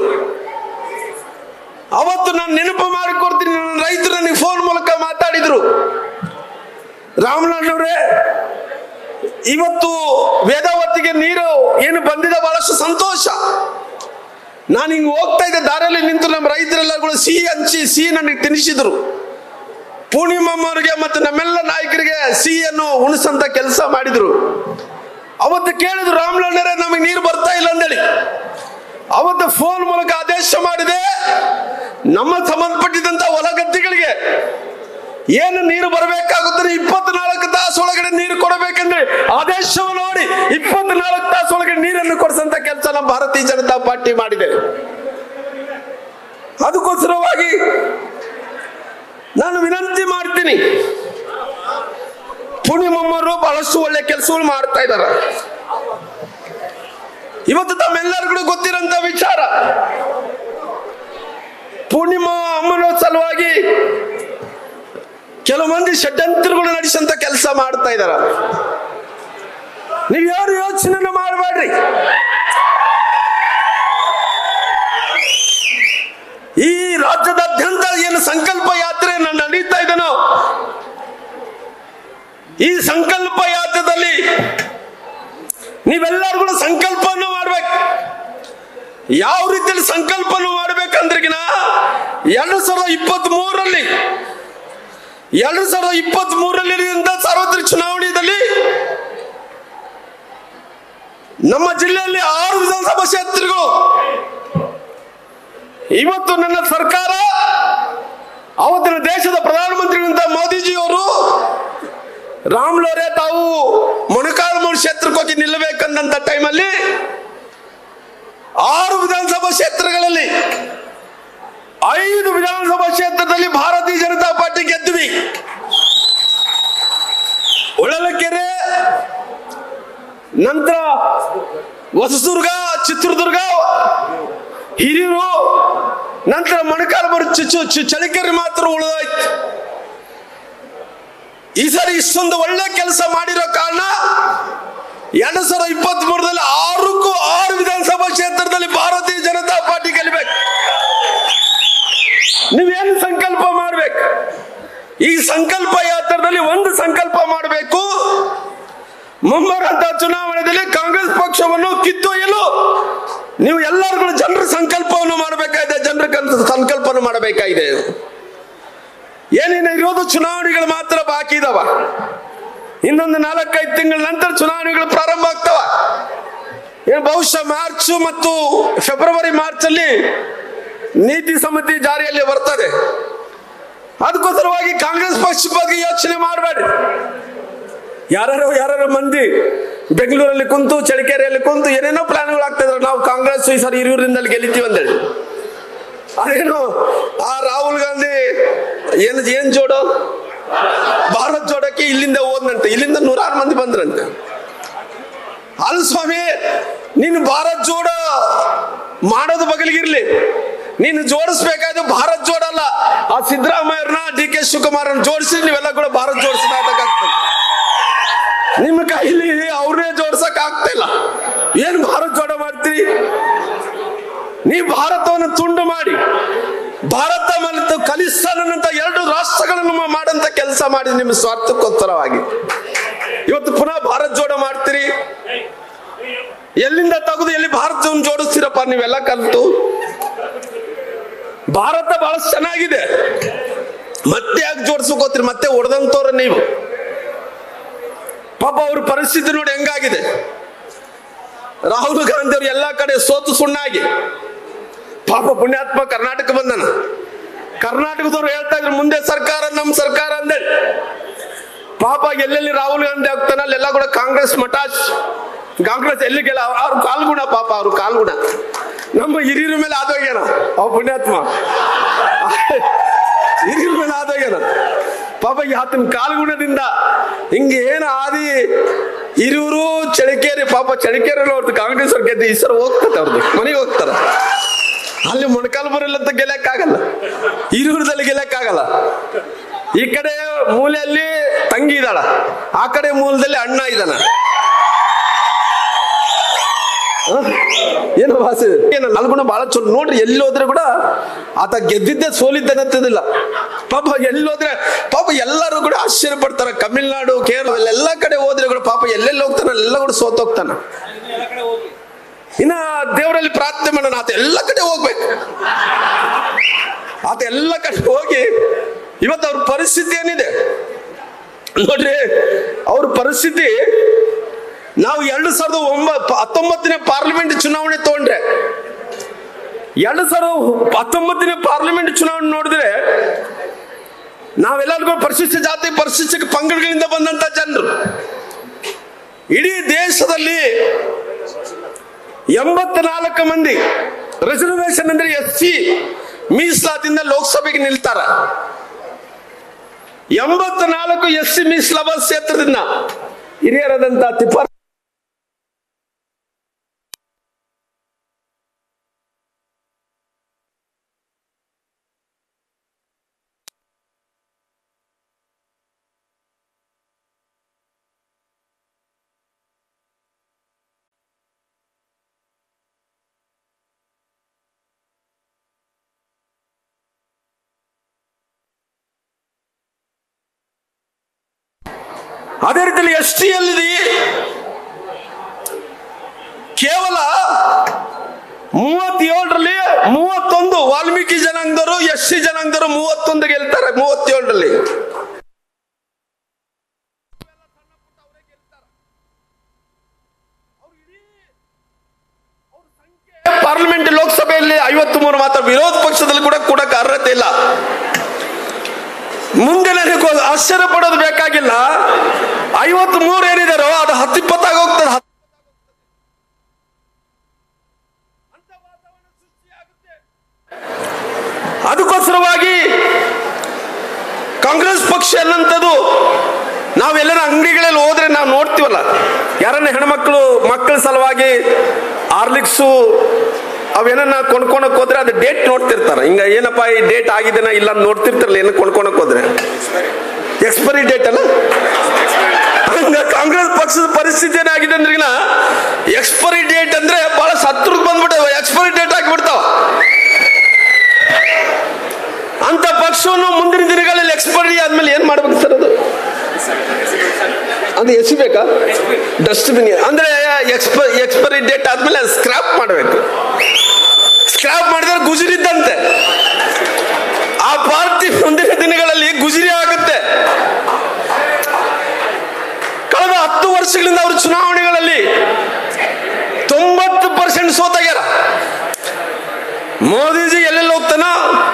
ಅವತ್ತು ನಾನು ನೆನಪು ಮಾಡಿಕೊಡ್ತೀನಿ ನನ್ನ ರೈತರು ನನಗೆ ಫೋನ್ ಮೂಲಕ ಮಾತಾಡಿದ್ರು ರಾಮನವ್ರೆ ಇವತ್ತು ವೇದಾವತಿಗೆ ನೀರು ಏನು ಬಂದಿದೆ ಬಹಳಷ್ಟು ಸಂತೋಷ ನಾನು ಹಿಂಗ್ ಹೋಗ್ತಾ ಇದ್ದೆ ದಾರಿಯಲ್ಲಿ ನಿಂತು ನಮ್ಮ ರೈತರೆಲ್ಲ ಕೂಡ ಸಿಹಿ ಹಂಚಿ ಸಿಹಿ ನನಗೆ ತಿನ್ನಿಸಿದ್ರು ಪೂರ್ಣಿಮಮ್ಮವ್ರಿಗೆ ಮತ್ತು ನಮ್ಮೆಲ್ಲ ನಾಯಕರಿಗೆ ಸಿಹಿಯನ್ನು ಉಣಿಸಂತ ಕೆಲಸ ಮಾಡಿದ್ರು ಅವತ್ತು ಕೇಳಿದ್ರು ರಾಮಲಣ್ಣರೇ ನಮಗೆ ನೀರು ಬರ್ತಾ ಇಲ್ಲ ಅಂದೇಳಿ ಅವತ್ತು ಫೋನ್ ಮೂಲಕ ಆದೇಶ ಮಾಡಿದೆ ನಮ್ಮ ಸಂಬಂಧಪಟ್ಟಿದ್ದಂತ ಹೊಲ ಗದ್ದೆಗಳಿಗೆ ಏನು ನೀರು ಬರಬೇಕಾಗುತ್ತದೆ ಇಪ್ಪತ್ನಾಲ್ಕು ತಾಸು ಒಳಗಡೆ ನೀರು ಕೊಡಬೇಕೆಂದ್ರೆ ಆದೇಶವನ್ನು ನೋಡಿ ಇಪ್ಪತ್ನಾಲ್ಕು ತಾಸು ಒಳಗಡೆ ನೀರನ್ನು ಕೊಡಿಸಂತ ಕೆಲಸ ನಮ್ಮ ಭಾರತೀಯ ಜನತಾ ಪಾರ್ಟಿ ಮಾಡಿದೆ ಅದಕ್ಕೋಸ್ಕರವಾಗಿ ನಾನು ವಿನಂತಿ ಮಾಡ್ತೀನಿ ಪೂರ್ಣಿಮಮ್ಮರು ಬಹಳಷ್ಟು ಒಳ್ಳೆ ಕೆಲಸಗಳು ಮಾಡ್ತಾ ಇದ್ದಾರೆ ಇವತ್ತು ತಮ್ಮೆಲ್ಲರಿಗೂ ಗೊತ್ತಿರೋಂತ ವಿಚಾರ ಪೂರ್ಣಿಮಾ ಅಮ್ಮನ ಸಲುವಾಗಿ ಕೆಲವು ಮಂದಿ ಷಡ್ಯಂತ್ರಗಳು ನಡೆಸಂತ ಕೆಲಸ ಮಾಡ್ತಾ ಇದಾರ ನೀವು ಯಾರು ಯೋಚನೆ ಮಾಡಬೇಡ್ರಿ ಈ ರಾಜ್ಯದಾದ್ಯಂತ ಏನು ಸಂಕಲ್ಪ ಯಾತ್ರೆ ನಾನು ನಡೀತಾ ಇದ್ದೇನೋ ಈ ಸಂಕಲ್ಪ ಯಾತ್ರೆದಲ್ಲಿ ನೀವೆಲ್ಲರೂ ಕೂಡ ಸಂಕಲ್ಪವನ್ನು ಮಾಡ್ಬೇಕು ಯಾವ ರೀತಿಯಲ್ಲಿ ಸಂಕಲ್ಪವನ್ನು ಮಾಡ್ಬೇಕಂದ್ರಿಗಿನ ಎರಡು ಸಾವಿರದ ಇಪ್ಪತ್ತ್ ಮೂರರಲ್ಲಿ ಎರಡು ಸಾವಿರದ ಇಪ್ಪತ್ತ್ ಮೂರರಲ್ಲಿ ಸಾರ್ವತ್ರಿಕ ಚುನಾವಣೆಯಲ್ಲಿ ನಮ್ಮ ಜಿಲ್ಲೆಯಲ್ಲಿ ಆರು ವಿಧಾನಸಭಾ ಕ್ಷೇತ್ರಗಳು ಇವತ್ತು ನನ್ನ ಸರ್ಕಾರ ಅವತ್ತಿನ ದೇಶದ ಪ್ರಧಾನಮಂತ್ರಿಗಳಂತ ಮೋದಿಜಿಯವರು ರಾಮ್ಲೋರೆ ತಾವು ಮೊಣಕಾಲು ಕ್ಷೇತ್ರಕ್ಕೆ ಹೋಗಿ ನಿಲ್ಲಬೇಕಂದಂತ ಟೈಮಲ್ಲಿ ಆರು ವಿಧಾನಸಭಾ ಕ್ಷೇತ್ರಗಳಲ್ಲಿ ಐದು ವಿಧಾನಸಭಾ ಕ್ಷೇತ್ರದಲ್ಲಿ ಭಾರತೀಯ ಜನತಾ ಪಾರ್ಟಿ ಗೆದ್ದ್ವಿ ಹೊಳಲಕೆರೆ ನಂತರ ಹೊಸದುರ್ಗ ಚಿತ್ರದುರ್ಗ ಹಿರಿಯೂರು ನಂತರ ಮೊಣಕಾಲ್ಮೂರು ಚುಚ್ಚು ಚು- ಚಳಿಕೆರೆ ಮಾತ್ರ ಉಳಿದಾಯ್ತು ಈ ಸರಿ ಇಷ್ಟೊಂದು ಒಳ್ಳೆ ಕೆಲಸ ಮಾಡಿರೋ ಕಾರಣ ಎರಡ್ ಸಾವಿರದ ಇಪ್ಪತ್ತ್ ಮೂರರಲ್ಲಿ ಆರಕ್ಕೂ ಆರು ವಿಧಾನಸಭಾ ಕ್ಷೇತ್ರದಲ್ಲಿ ಭಾರತೀಯ ಜನತಾ ಪಾರ್ಟಿ ಗೆಲ್ಲಬೇಕು ನೀವೇನು ಸಂಕಲ್ಪ ಮಾಡ್ಬೇಕು ಈ ಸಂಕಲ್ಪ ಯಾತ್ರದಲ್ಲಿ ಒಂದು ಸಂಕಲ್ಪ ಮಾಡಬೇಕು ಮುಂಬರಂತ ಚುನಾವಣೆಯಲ್ಲಿ ಕಾಂಗ್ರೆಸ್ ಪಕ್ಷವನ್ನು ಕಿತ್ತೊಯ್ಯಲು ನೀವು ಎಲ್ಲರೂ ಕೂಡ ಜನರ ಸಂಕಲ್ಪವನ್ನು ಮಾಡಬೇಕಾಗಿದೆ ಜನರ ಕನ್- ಸಂಕಲ್ಪವನ್ನು ಮಾಡಬೇಕಾಗಿದೆ ಏನೇನು ಇರೋದು ಚುನಾವಣೆಗಳು ಮಾತ್ರ ಬಾಕಿ ಇದಾವ ಇನ್ನೊಂದು ನಾಲ್ಕೈದು ತಿಂಗಳ ನಂತರ ಚುನಾವಣೆಗಳು ಪ್ರಾರಂಭ ಆಗ್ತಾವ ಏನು ಬಹುಶಃ ಮಾರ್ಚ್ ಮತ್ತು ಫೆಬ್ರವರಿ ಮಾರ್ಚ್ ಅಲ್ಲಿ ನೀತಿ ಸಮಿತಿ ಜಾರಿಯಲ್ಲಿ ಬರ್ತದೆ ಅದಕ್ಕೋಸ್ಕರವಾಗಿ ಕಾಂಗ್ರೆಸ್ ಪಕ್ಷ ಬಗ್ಗೆ ಯೋಚನೆ ಮಾಡಬೇಡಿ ಯಾರು ಯಾರು ಮಂದಿ ಬೆಂಗಳೂರಲ್ಲಿ ಕುಂತು ಚಳಿಕೆರೆಯಲ್ಲಿ ಕುಂತು ಏನೇನೋ ಪ್ಲಾನ್ಗಳು ಆಗ್ತಾ ಇದ್ರು ನಾವು ಕಾಂಗ್ರೆಸ್ ಈ ಸರಿ ಹಿರಿಯೂರಿನಿಂದಲೇ ಗೆಲ್ಲಿತೀವಿ ಅಂತೇಳಿ ಅದೇನು ಆ ರಾಹುಲ್ ಗಾಂಧಿ ಏನ್ ಏನ್ ಜೋಡೋ ಭಾರತ್ ಜೋಡಕ್ಕೆ ಇಲ್ಲಿಂದ ಹೋದ್ನಂತೆ ಇಲ್ಲಿಂದ ನೂರಾರು ಮಂದಿ ಬಂದ್ರಂತೆ ಅಲ್ ಸ್ವಾಮಿ ನೀನು ಭಾರತ್ ಜೋಡ ಮಾಡೋದು ಬಗಲಿಗಿರ್ಲಿ ನೀನು ಜೋಡಿಸ್ಬೇಕಾದ್ರೆ ಭಾರತ್ ಜೋಡಲ್ಲ ಆ ಸಿದ್ದರಾಮಯ್ಯರನ್ನ ಡಿ ಕೆ ಶಿವಕುಮಾರನ್ನ ಜೋಡಿಸಿ ನೀವೆಲ್ಲ ಕೂಡ ಭಾರತ್ ಜೋಡಿಸಬೇಕಾಗ್ತದೆ ನಿಮ್ಮ ಕೈಲಿ ಅವ್ರನ್ನೇ ಜೋಡ್ಸಕ್ ಆಗ್ತಾ ಇಲ್ಲ ಏನ್ ಭಾರತ್ ಜೋಡ ಮಾಡ್ತೀರಿ ನೀವು ಭಾರತವನ್ನು ತುಂಡು ಮಾಡಿ ಭಾರತ ಮತ್ತು ಖಲಿಸ್ತಾನಂತ ಎರಡು ರಾಷ್ಟ್ರಗಳನ್ನು ಮಾ- ಮಾಡಂತ ಕೆಲಸ ಮಾಡಿ ನಿಮ್ಮ ಸ್ವಾರ್ಥಕ್ಕೋಸ್ಕರವಾಗಿ ಇವತ್ತು ಪುನಃ ಭಾರತ್ ಜೋಡ ಮಾಡ್ತೀರಿ ಎಲ್ಲಿಂದ ತೆಗೆದು ಎಲ್ಲಿ ಭಾರತವನ್ನು ಜೋಡಿಸ್ತೀರಪ್ಪ ನೀವೆಲ್ಲ ಕಲಿತು ಭಾರತ ಬಹಳ ಚೆನ್ನಾಗಿದೆ ಮತ್ತೆ ಯಾಕೆ ಜೋಡಿಸ್ಕೋತೀರಿ ಮತ್ತೆ ಹೊಡೆದಂತವ್ರ ನೀವು ಪಾಪ ಅವ್ರ ಪರಿಸ್ಥಿತಿ ನೋಡಿ ಹೆಂಗಾಗಿದೆ ರಾಹುಲ್ ಗಾಂಧಿ ಅವರು ಎಲ್ಲಾ ಕಡೆ ಸೋತು ಸುಣ್ಣಾಗಿ ಪಾಪ ಪುಣ್ಯಾತ್ಮ ಕರ್ನಾಟಕ ಬಂದನ ಕರ್ನಾಟಕದವ್ರು ಹೇಳ್ತಾ ಇದ್ರು ಮುಂದೆ ಸರ್ಕಾರ ನಮ್ ಸರ್ಕಾರ ಅಂದೇಳಿ ಪಾಪ ಎಲ್ಲೆಲ್ಲಿ ರಾಹುಲ್ ಗಾಂಧಿ ಆಗ್ತಾನ ಅಲ್ಲೆಲ್ಲ ಕೂಡ ಕಾಂಗ್ರೆಸ್ ಮಟಾಶ್ ಕಾಂಗ್ರೆಸ್ ಎಲ್ಲಿಗೆಲ್ಲ ಅವ್ರ ಕಾಲ್ಗುಣ ಪಾಪ ಅವ್ರ ಕಾಲ್ಗುಣ ನಮ್ಮ ಹಿರಿಯರ ಮೇಲೆ ಆದೋಗ್ಯಾನ ಅವ್ ಪುಣ್ಯಾತ್ಮ ಹಿರಿಯರ ಮೇಲೆ ಆದೋಗ್ಯಾನ ಪಾಪ ಆತನ ಕಾಲ್ಗುಣದಿಂದ ಹಿಂಗೆ ಏನು ಆದಿ ಹಿರಿಯೂರು ಚಳಿಕೇರಿ ಪಾಪ ಚಳಿಕೇರಿ ಅವ್ರದ್ದು ಕಾಂಗ್ರೆಸ್ ಅವ್ರ ಗೆದ್ದು ಈ ಸರ ಹೋಗ್ತದೆ ಅವ್ರದ್ದು ಮನೆಗೆ ಹೋಗ್ತಾರ ಅಲ್ಲಿ ಮೊಣಕಾಲ್ಮೂರಲ್ಲಿ ಅಂತ ಗೆಲ್ಲಕ್ಕಾಗಲ್ಲ ಹಿರಿಯೂರದಲ್ಲಿ ಗೆಲ್ಲಕ್ಕಾಗಲ್ಲ ಈ ಕಡೆ ಮೂಲೆಯಲ್ಲಿ ತಂಗಿ ಇದ್ದಾಳ ಆ ಕಡೆ ಮೂಲದಲ್ಲಿ ಅಣ್ಣ ಇದ್ದಾನ ಹ? ಏನು ಭಾಷೆ ಏನು ನಲ್ಗುಣ ಬಹಳ ಚಲೋ ನೋಡ್ರಿ ಎಲ್ಲಿ ಹೋದ್ರೆ ಕೂಡ ಆತ ಗೆದ್ದಿದ್ದೆ ಸೋಲಿದ್ದನಂತದಿಲ್ಲ ಪಾಪ ಎಲ್ಲಿ ಹೋದ್ರೆ ಪಾಪ ಎಲ್ಲರೂ ಕೂಡ ಆಶ್ಚರ್ಯ ಪಡ್ತಾರ ತಮಿಳ್ನಾಡು ಕೇರಳ ಎಲ್ಲ ಕಡೆ ಹೋದ್ರೆ ಕೂಡ ಪಾಪ ಎಲ್ಲೆಲ್ಲಿ ಹೋಗ್ತಾನ ಎಲ್ಲ ಕೂಡ ಸೋತೋಗ್ತಾನ ಇನ್ನ ದೇವರಲ್ಲಿ ಪ್ರಾರ್ಥನೆ ಮಾಡೋಣ ಆತ ಎಲ್ಲ ಕಡೆ ಹೋಗ್ಬೇಕು ಆತ ಎಲ್ಲ ಕಡೆ ಹೋಗಿ ಇವತ್ತು ಅವ್ರ ಪರಿಸ್ಥಿತಿ ಏನಿದೆ ನೋಡ್ರಿ ಅವ್ರ ಪರಿಸ್ಥಿತಿ ನಾವು ಎರಡು ಸಾವಿರದ ಒಂಬತ್ತು ಹತ್ತೊಂಬತ್ತನೇ ಪಾರ್ಲಿಮೆಂಟ್ ಚುನಾವಣೆ ತಗೊಂಡ್ರೆ ಎರಡು ಸಾವಿರದ ಹತ್ತೊಂಬತ್ತನೇ ಪಾರ್ಲಿಮೆಂಟ್ ಚುನಾವಣೆ ನೋಡಿದ್ರೆ ನಾವೆಲ್ಲರಿಗೂ ಪರಿಶಿಷ್ಟ ಜಾತಿ ಪರಿಶಿಷ್ಟ ಪಂಗಡಗಳಿಂದ ಬಂದಂತ ಜನರು ಇಡೀ ದೇಶದಲ್ಲಿ ಎಂಬತ್ನಾಲ್ಕು ಮಂದಿ ರಿಸರ್ವೇಶನ್ ಅಂದ್ರೆ ಎಸ್ ಸಿ ಮೀಸಲಾತಿಯಿಂದ ಲೋಕಸಭೆಗೆ ನಿಲ್ತಾರ ಎಂಬತ್ನಾಲ್ಕು ಎಸ್ ಸಿ ಮೀಸಲಾದ ಕ್ಷೇತ್ರದಿಂದ ಹಿರಿಯರಾದಂತ ತಿಪ್ಪ ಅದೇ ರೀತಿಯಲ್ಲಿ ಎಸ್ ಟಿ ಅಲ್ಲಿ ಕೇವಲ ಮೂವತ್ತೇಳರಲ್ಲಿ ಮೂವತ್ತೊಂದು ವಾಲ್ಮೀಕಿ ಜನಾಂಗದವರು ಎಸ್ ಸಿ ಜನಾಂಗದವರು ಮೂವತ್ತೊಂದು ಗೆಲ್ತಾರೆ ಮೂವತ್ತೇಳರಲ್ಲಿ ಪಾರ್ಲಿಮೆಂಟ್ ಲೋಕಸಭೆಯಲ್ಲಿ ಐವತ್ತು ಮೂರು ಮಾತ್ರ ವಿರೋಧ ಪಕ್ಷದಲ್ಲಿ ಕೂಡ ಕೂಡ ಅರ್ಹತೆ ಇಲ್ಲ ಮುಂದೆ ನನಗೆ ಗೊ- ಆಶ್ಚರ್ಯ ಪಡೋದು ಬೇಕಾಗಿಲ್ಲ ಐವತ್ ಮೂರು ಏನಿದಾರೋ ಅದು ಹತ್ತಿಪ್ಪತ್ತಾಗಿ ಹೋಗ್ತದೆ ಹತ್- ಅದಕ್ಕೋಸ್ಕರವಾಗಿ ಕಾಂಗ್ರೆಸ್ ಪಕ್ಷ ಅನ್ನಂಥದ್ದು ನಾವೆಲ್ಲರ ಅಂಗಡಿಗಳಲ್ಲಿ ಹೋದ್ರೆ ನಾವು ನೋಡ್ತೀವಲ್ಲ ಯಾರನ್ನ ಹೆಣ್ಮಕ್ಳು ಮಕ್ಕಳ ಸಲುವಾಗಿ ಆರ್ಲಿಕ್ಸು ಅವೇನನ್ನ ಕೊಂಡ್ಕೊಳಕ್ ಹೋದ್ರೆ ಅದು ಡೇಟ್ ನೋಡ್ತಿರ್ತಾರ ಹಿಂಗ ಏನಪ್ಪ ಈ ಡೇಟ್ ಆಗಿದೆನಾ ಇಲ್ಲ ಅಂತ ನೋಡ್ತಿರ್ತಾರಲ್ಲ ಏನು ಕೊಂಡ್ಕೊಳಕ್ ಹೋದ್ರೆ ಎಕ್ಸ್ಪೈರಿ ಡೇಟ್ ಅಲ್ಲ ಹಂಗ ಕಾಂಗ್ರೆಸ್ ಪಕ್ಷದ ಪರಿಸ್ಥಿತಿ ಏನಾಗಿದೆ ಅಂದ್ರೆ ಎಕ್ಸ್ಪೈರಿ ಡೇಟ್ ಅಂದ್ರೆ ಬಹಳ ಸತ್ರದ ಬಂದ್ಬಿಟ್ಟವ ಎಕ್ಸ್ಪೈರಿ ಡೇಟ್ ಆಗಿಬಿಡ್ತಾವ ಅಂತ ಪಕ್ಷವನ್ನು ಮುಂದಿನ ದಿನಗಳಲ್ಲಿ ಎಕ್ಸ್ಪೈರಿ ಆದ್ಮೇಲೆ ಏನ್ ಮಾಡ್ಬೇಕು ಸರ್ ಅದು ಅದು ಎಸಿಬೇಕಾ ಡಸ್ಟ್ಬಿನ್ ಅಂದ್ರೆ ಎಕ್ಸ್ಪ ಎಕ್ಸ್ಪೈರಿ ಡೇಟ್ ಆದ್ಮೇಲೆ ಸ್ಕ್ರಾಪ್ ಮಾಡಬೇಕು ಸ್ಕ್ರಾಪ್ ಮಾಡಿದ್ರೆ ಗುಜರಿದ್ದಂತೆ ಆ ಪಾರ್ಟಿ ಮುಂದಿನ ದಿನಗಳಲ್ಲಿ ಗುಜರಿ ಆಗುತ್ತೆ ಕಳೆದ ಹತ್ತು ವರ್ಷಗಳಿಂದ ಅವರು ಚುನಾವಣೆಗಳಲ್ಲಿ ತೊಂಬತ್ತು ಪರ್ಸೆಂಟ್ ಸೋತಾಗ್ಯಾರ ಮೋದಿಜಿ ಎಲ್ಲೆಲ್ಲಿ ಹೋಗ್ತಾನೋ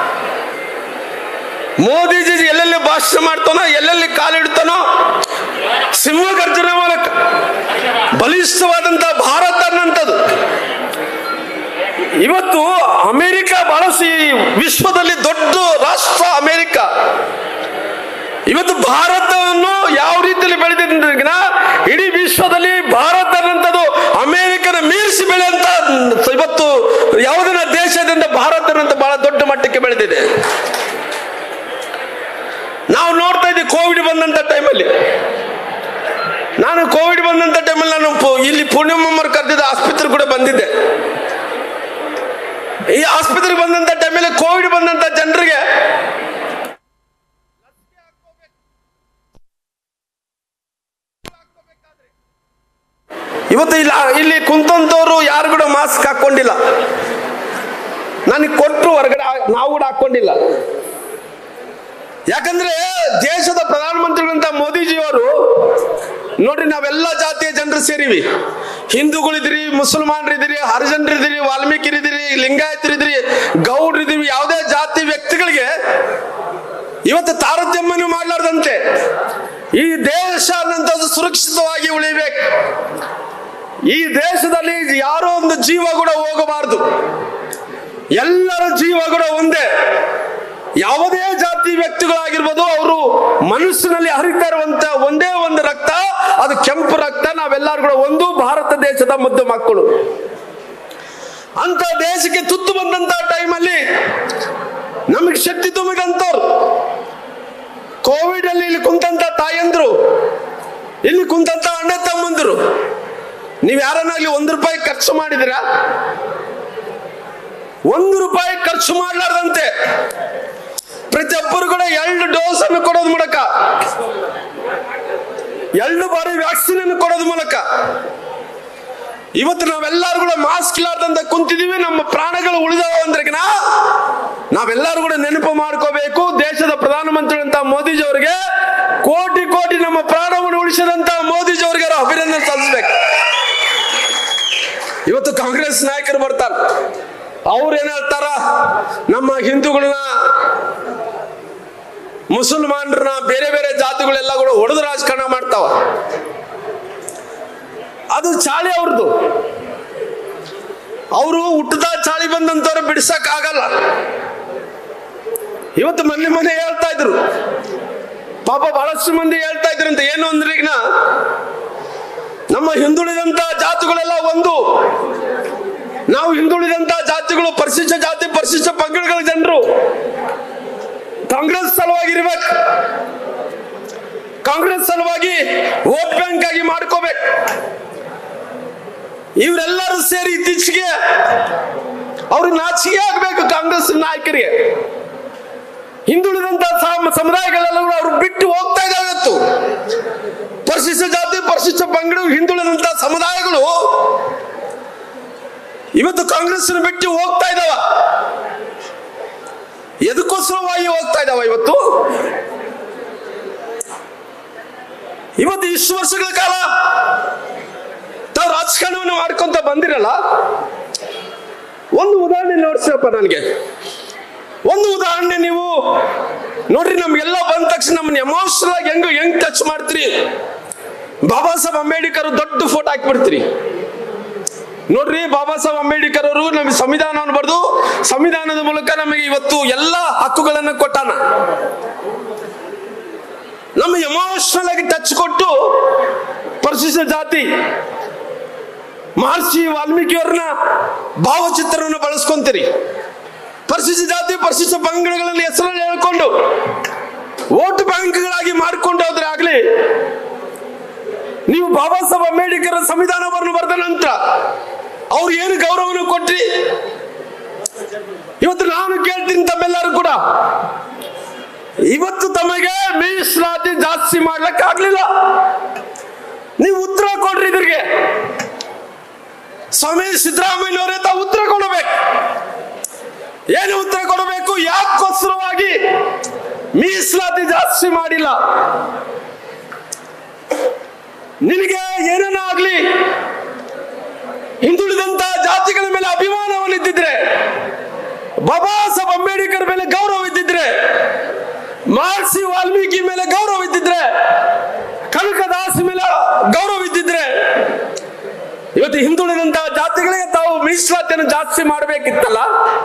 ಮೋದಿಜಿ ಎಲ್ಲೆಲ್ಲಿ ಭಾಷಣ ಮಾಡ್ತಾನೋ ಎಲ್ಲೆಲ್ಲಿ ಕಾಲಿಡ್ತಾನೋ ಸಿಂಹಗರ್ಜನ ಮೂಲಕ ಬಲಿಷ್ಠವಾದಂತ ಭಾರತ ಅನ್ನಂಥದ್ದು ಇವತ್ತು ಅಮೆರಿಕ ಬಳಸಿ ವಿಶ್ವದಲ್ಲಿ ದೊಡ್ಡ ರಾಷ್ಟ್ರ ಅಮೆರಿಕ ಇವತ್ತು ಭಾರತವನ್ನು ಯಾವ ರೀತಿಯಲ್ಲಿ ಬೆಳೆದಿದ್ದ ಇಡೀ ವಿಶ್ವದಲ್ಲಿ ಭಾರತ ಅನ್ನಂಥದ್ದು ಅಮೆರಿಕನ ಮೀರಿಸಿ ಬೆಳೆಯಂತ ಇವತ್ತು ಯಾವುದನ್ನ ದೇಶದಿಂದ ಭಾರತ ಅನ್ನಂತ ಬಹಳ ದೊಡ್ಡ ಮಟ್ಟಕ್ಕೆ ಬೆಳೆದಿದೆ ನಾವು ನೋಡ್ತಾ ಇದ್ದೀವಿ ಕೋವಿಡ್ ಬಂದಂತ ಟೈಮಲ್ಲಿ ನಾನು ಕೋವಿಡ್ ಬಂದಂತ ಟೈಮಲ್ಲಿ ನಾನು ಪು- ಇಲ್ಲಿ ಪೂರ್ಣಿಮಮ್ಮರು ಕರೆದಿದ್ದ ಆಸ್ಪತ್ರೆ ಕೂಡ ಬಂದಿದ್ದೆ ಈ ಆಸ್ಪತ್ರೆಗೆ ಬಂದಂತ ಟೈಮಲ್ಲಿ ಕೋವಿಡ್ ಬಂದಂತ ಜನರಿಗೆ ಇವತ್ತು ಇಲ್ಲ ಇಲ್ಲಿ ಕುಂತಂತವ್ರು ಯಾರು ಕೂಡ ಮಾಸ್ಕ್ ಹಾಕೊಂಡಿಲ್ಲ ನನಗೆ ಕೊಟ್ಟರು ಹೊರಗಡೆ ಆ- ನಾವು ಕೂಡ ಹಾಕೊಂಡಿಲ್ಲ ಯಾಕಂದ್ರೆ ದೇಶದ ಪ್ರಧಾನಮಂತ್ರಿಗಳಂತ ಮೋದಿಜಿಯವರು ನೋಡ್ರಿ ನಾವೆಲ್ಲ ಜಾತಿಯ ಜನರು ಸೇರಿವಿ ಹಿಂದೂಗಳಿದಿರಿ ಮುಸಲ್ಮಾನರಿದಿರಿ ಹರಿಜನರಿದಿರಿ ವಾಲ್ಮೀಕಿರಿದಿರಿ ಲಿಂಗಾಯತರಿದಿರಿ ಗೌಡ್ರಿದಿರಿ ಯಾವುದೇ ಜಾತಿ ವ್ಯಕ್ತಿಗಳಿಗೆ ಇವತ್ತು ತಾರತಮ್ಯನೂ ಮಾಡಲಾರ್ದಂತೆ ಈ ದೇಶ ಅನ್ನಂಥದ್ದು ಸುರಕ್ಷಿತವಾಗಿ ಉಳಿಬೇಕು ಈ ದೇಶದಲ್ಲಿ ಯಾರೋ ಒಂದು ಜೀವ ಕೂಡ ಹೋಗಬಾರದು ಎಲ್ಲರ ಜೀವ ಕೂಡ ಒಂದೇ ಯಾವುದೇ ಜಾತಿ ವ್ಯಕ್ತಿಗಳಾಗಿರ್ಬೋದು ಅವರು ಮನಸ್ಸಿನಲ್ಲಿ ಹರಿತಾ ಇರುವಂತ ಒಂದೇ ಒಂದು ರಕ್ತ ಅದು ಕೆಂಪು ರಕ್ತ ನಾವೆಲ್ಲರೂ ಕೂಡ ಒಂದು ಭಾರತ ದೇಶದ ಮುದ್ದು ಮಕ್ಕಳು ಅಂತ ದೇಶಕ್ಕೆ ತುತ್ತು ಬಂದಂತ ಟೈಮಲ್ಲಿ ನಮಗೆ ಶಕ್ತಿ ತುಂಬಿದಂತವ್ರು ಕೋವಿಡ್ ಅಲ್ಲಿ ಇಲ್ಲಿ ಕುಂತಂತ ತಾಯಂದ್ರು ಇಲ್ಲಿ ಕುಂತಂತ ಅಣ್ಣ ತಮ್ಮಂದ್ರು ನೀವ್ ಯಾರನ್ನಾಗ್ಲಿ ಒಂದು ರೂಪಾಯಿ ಖರ್ಚು ಮಾಡಿದಿರಾ ಒಂದು ರೂಪಾಯಿ ಖರ್ಚು ಮಾಡಲಾರ್ದಂತೆ ಪ್ರತಿಯೊಬ್ಬರು ಕೂಡ ಎರಡು ಡೋಸ್ ಅನ್ನು ಕೊಡೋದ್ ಮೂಲಕ ಎರಡು ಬಾರಿ ವ್ಯಾಕ್ಸಿನ್ ಅನ್ನು ಕೊಡೋದ್ ಮೂಲಕ ಇವತ್ತು ನಾವೆಲ್ಲರೂ ಕೂಡ ಮಾಸ್ಕ್ ಇಲ್ಲಾರ್ದಂತ ಕುಂತಿದೀವಿ ನಮ್ಮ ಪ್ರಾಣಗಳು ಉಳಿದಾವ ಅಂದ್ರೆ ನಾವೆಲ್ಲರೂ ಕೂಡ ನೆನಪು ಮಾಡ್ಕೋಬೇಕು ದೇಶದ ಪ್ರಧಾನಮಂತ್ರಿಗಳಂತ ಮೋದಿಜಿ ಅವರಿಗೆ ಕೋಟಿ ಕೋಟಿ ನಮ್ಮ ಪ್ರಾಣವನ್ನು ಉಳಿಸಿದಂತ ಮೋದಿಜಿ ಅವರಿಗೆ ಅಭಿನಂದನೆ ಸಲ್ಲಿಸ್ಬೇಕು ಇವತ್ತು ಕಾಂಗ್ರೆಸ್ ನಾಯಕರು ಬರ್ತಾರೆ ಅವ್ರು ಏನ್ ಹೇಳ್ತಾರ ನಮ್ಮ ಹಿಂದೂಗಳನ್ನ ಮುಸಲ್ಮಾನರನ್ನ ಬೇರೆ ಬೇರೆ ಜಾತಿಗಳೆಲ್ಲ ಕೂಡ ಹೊಡೆದು ರಾಜಕಾರಣ ಮಾಡ್ತಾವ ಅದು ಚಾಳಿ ಅವ್ರದ್ದು ಅವರು ಹುಟ್ಟದ ಚಾಳಿ ಬಂದಂತವ್ರು ಬಿಡಿಸಕ್ ಆಗಲ್ಲ ಇವತ್ತು ಮನೆ ಮನೆ ಹೇಳ್ತಾ ಇದ್ರು ಪಾಪ ಬಹಳಷ್ಟು ಮಂದಿ ಹೇಳ್ತಾ ಇದ್ರಂತ ಏನು ಅಂದ್ರೆ ಈಗ ನಮ್ಮ ಹಿಂದುಳಿದಂತ ಜಾತಿಗಳೆಲ್ಲ ಒಂದು ನಾವು ಹಿಂದುಳಿದಂತ ಜಾತಿಗಳು ಪರಿಶಿಷ್ಟ ಜಾತಿ ಪರಿಶಿಷ್ಟ ಪಂಗಡಗಳ ಜನರು ಕಾಂಗ್ರೆಸ್ ಸಲುವಾಗಿ ಇರ್ಬೇಕು ಕಾಂಗ್ರೆಸ್ ಸಲುವಾಗಿ ವೋಟ್ ಬ್ಯಾಂಕ್ ಆಗಿ ಮಾಡ್ಕೋಬೇಕು ಇವರೆಲ್ಲರೂ ಸೇರಿ ಇತ್ತೀಚೆಗೆ ಅವ್ರಿಗೆ ನಾಚಿಕೆ ಆಗ್ಬೇಕು ಕಾಂಗ್ರೆಸ್ ನಾಯಕರಿಗೆ ಹಿಂದುಳಿದಂತ ಸಮ- ಸಮುದಾಯಗಳೆಲ್ಲ ಕೂಡ ಅವ್ರು ಬಿಟ್ಟು ಹೋಗ್ತಾ ಇದ್ದಾವೆ ಇವತ್ತು ಪರಿಶಿಷ್ಟ ಜಾತಿ ಪರಿಶಿಷ್ಟ ಪಂಗಡ ಹಿಂದುಳಿದಂತ ಸಮುದಾಯಗಳು ಇವತ್ತು ಕಾಂಗ್ರೆಸ್ ಬಿಟ್ಟು ಹೋಗ್ತಾ ಇದಾವ ಎದಕ್ಕೋಸ್ಕರವಾಗಿ ಹೋಗ್ತಾ ಇದಾವ ಇವತ್ತು ಇವತ್ತು ಇಷ್ಟು ವರ್ಷಗಳ ಕಾಲ ತಾವು ರಾಜಕಾರಣವನ್ನು ಮಾಡ್ಕೊಂತ ಬಂದಿರಲ್ಲ ಒಂದು ಉದಾಹರಣೆ ನೋಡ್ಸಪ್ಪ ನನಗೆ ಒಂದು ಉದಾಹರಣೆ ನೀವು ನೋಡ್ರಿ ನಮ್ಗೆಲ್ಲ ಬಂದ ತಕ್ಷಣ ನಮ್ಮನ್ನ ಎಮೋಷನಲ್ ಆಗಿ ಹೆಂಗ್ ಹೆಂಗ್ ಟಚ್ ಮಾಡ್ತೀರಿ ಬಾಬಾ ಸಾಹೇಬ್ ಅಂಬೇಡ್ಕರ್ ದೊಡ್ಡ ಫೋಟೋ ಹಾಕ್ಬಿಡ್ತೀರಿ ನೋಡ್ರಿ ಬಾಬಾ ಸಾಹೇಬ್ ಅಂಬೇಡ್ಕರ್ ಅವರು ನಮಗೆ ಸಂವಿಧಾನವನ್ನು ಬರೆದು ಸಂವಿಧಾನದ ಮೂಲಕ ನಮಗೆ ಇವತ್ತು ಎಲ್ಲ ಹಕ್ಕುಗಳನ್ನು ಕೊಟ್ಟಾನ ನಮ್ಮ ಎಮೋಷನಲ್ ಆಗಿ ಟಚ್ ಕೊಟ್ಟು ಪರಿಶಿಷ್ಟ ಜಾತಿ ಮಹರ್ಷಿ ವಾಲ್ಮೀಕಿ ಅವ್ರನ್ನ ಭಾವಚಿತ್ರವನ್ನು ಬಳಸ್ಕೊಂತೀರಿ ಪರಿಶಿಷ್ಟ ಜಾತಿ ಪರಿಶಿಷ್ಟ ಪಂಗಡಗಳಲ್ಲಿ ಹೆಸರಲ್ಲಿ ಹೇಳ್ಕೊಂಡು ವೋಟ್ ಬ್ಯಾಂಕ್ಗಳಾಗಿ ಮಾಡ್ಕೊಂಡು ಹೋದ್ರೆ ಆಗ್ಲಿ ನೀವು ಬಾಬಾ ಸಾಹೇಬ್ ಅಂಬೇಡ್ಕರ್ ಸಂವಿಧಾನವನ್ನು ಬರೆದ ನಂತರ ಅವ್ರು ಏನು ಗೌರವವನ್ನು ಕೊಟ್ರಿ ಇವತ್ತು ನಾನು ಕೇಳ್ತೀನಿ ತಮ್ಮೆಲ್ಲರೂ ಕೂಡ ಇವತ್ತು ತಮಗೆ ಮೀಸಲಾತಿ ಜಾಸ್ತಿ ಮಾಡ್ಲಿಕ್ಕೆ ಆಗ್ಲಿಲ್ಲ ನೀವು ಉತ್ತರ ಕೊಡ್ರಿ ಇದ್ರಿಗೆ ಸ್ವಾಮಿ ಸಿದ್ದರಾಮಯ್ಯನವರೇ ತಾವು ಉತ್ತರ ಕೊಡಬೇಕು ಏನು ಉತ್ತರ ಕೊಡಬೇಕು ಯಾಕೋಸ್ಕರವಾಗಿ ಮೀಸಲಾತಿ ಜಾಸ್ತಿ ಮಾಡಿಲ್ಲ ನಿನಗೆ ಏನನ್ನ ಆಗ್ಲಿ ಹಿಂದುಳಿದಂತ ಜಾತಿಗಳ ಮೇಲೆ ಅಭಿಮಾನವನ್ನಿದ್ದಿದ್ರೆ ಬಾಬಾ ಸಾಹೇಬ್ ಅಂಬೇಡ್ಕರ್ ಮೇಲೆ ಗೌರವ ಇದ್ದಿದ್ರೆ ಮಹರ್ಷಿ ವಾಲ್ಮೀಕಿ ಮೇಲೆ ಗೌರವ ಇದ್ದಿದ್ರೆ ಕನಕದಾಸ್ ಮೇಲೆ ಗೌರವ ಇದ್ದಿದ್ರೆ ಇವತ್ತು ಹಿಂದುಳಿದಂತ ಜಾತಿಗಳಿಗೆ ತಾವು ಮೀಸಲಾತಿಯನ್ನು ಜಾಸ್ತಿ ಮಾಡಬೇಕಿತ್ತಲ್ಲ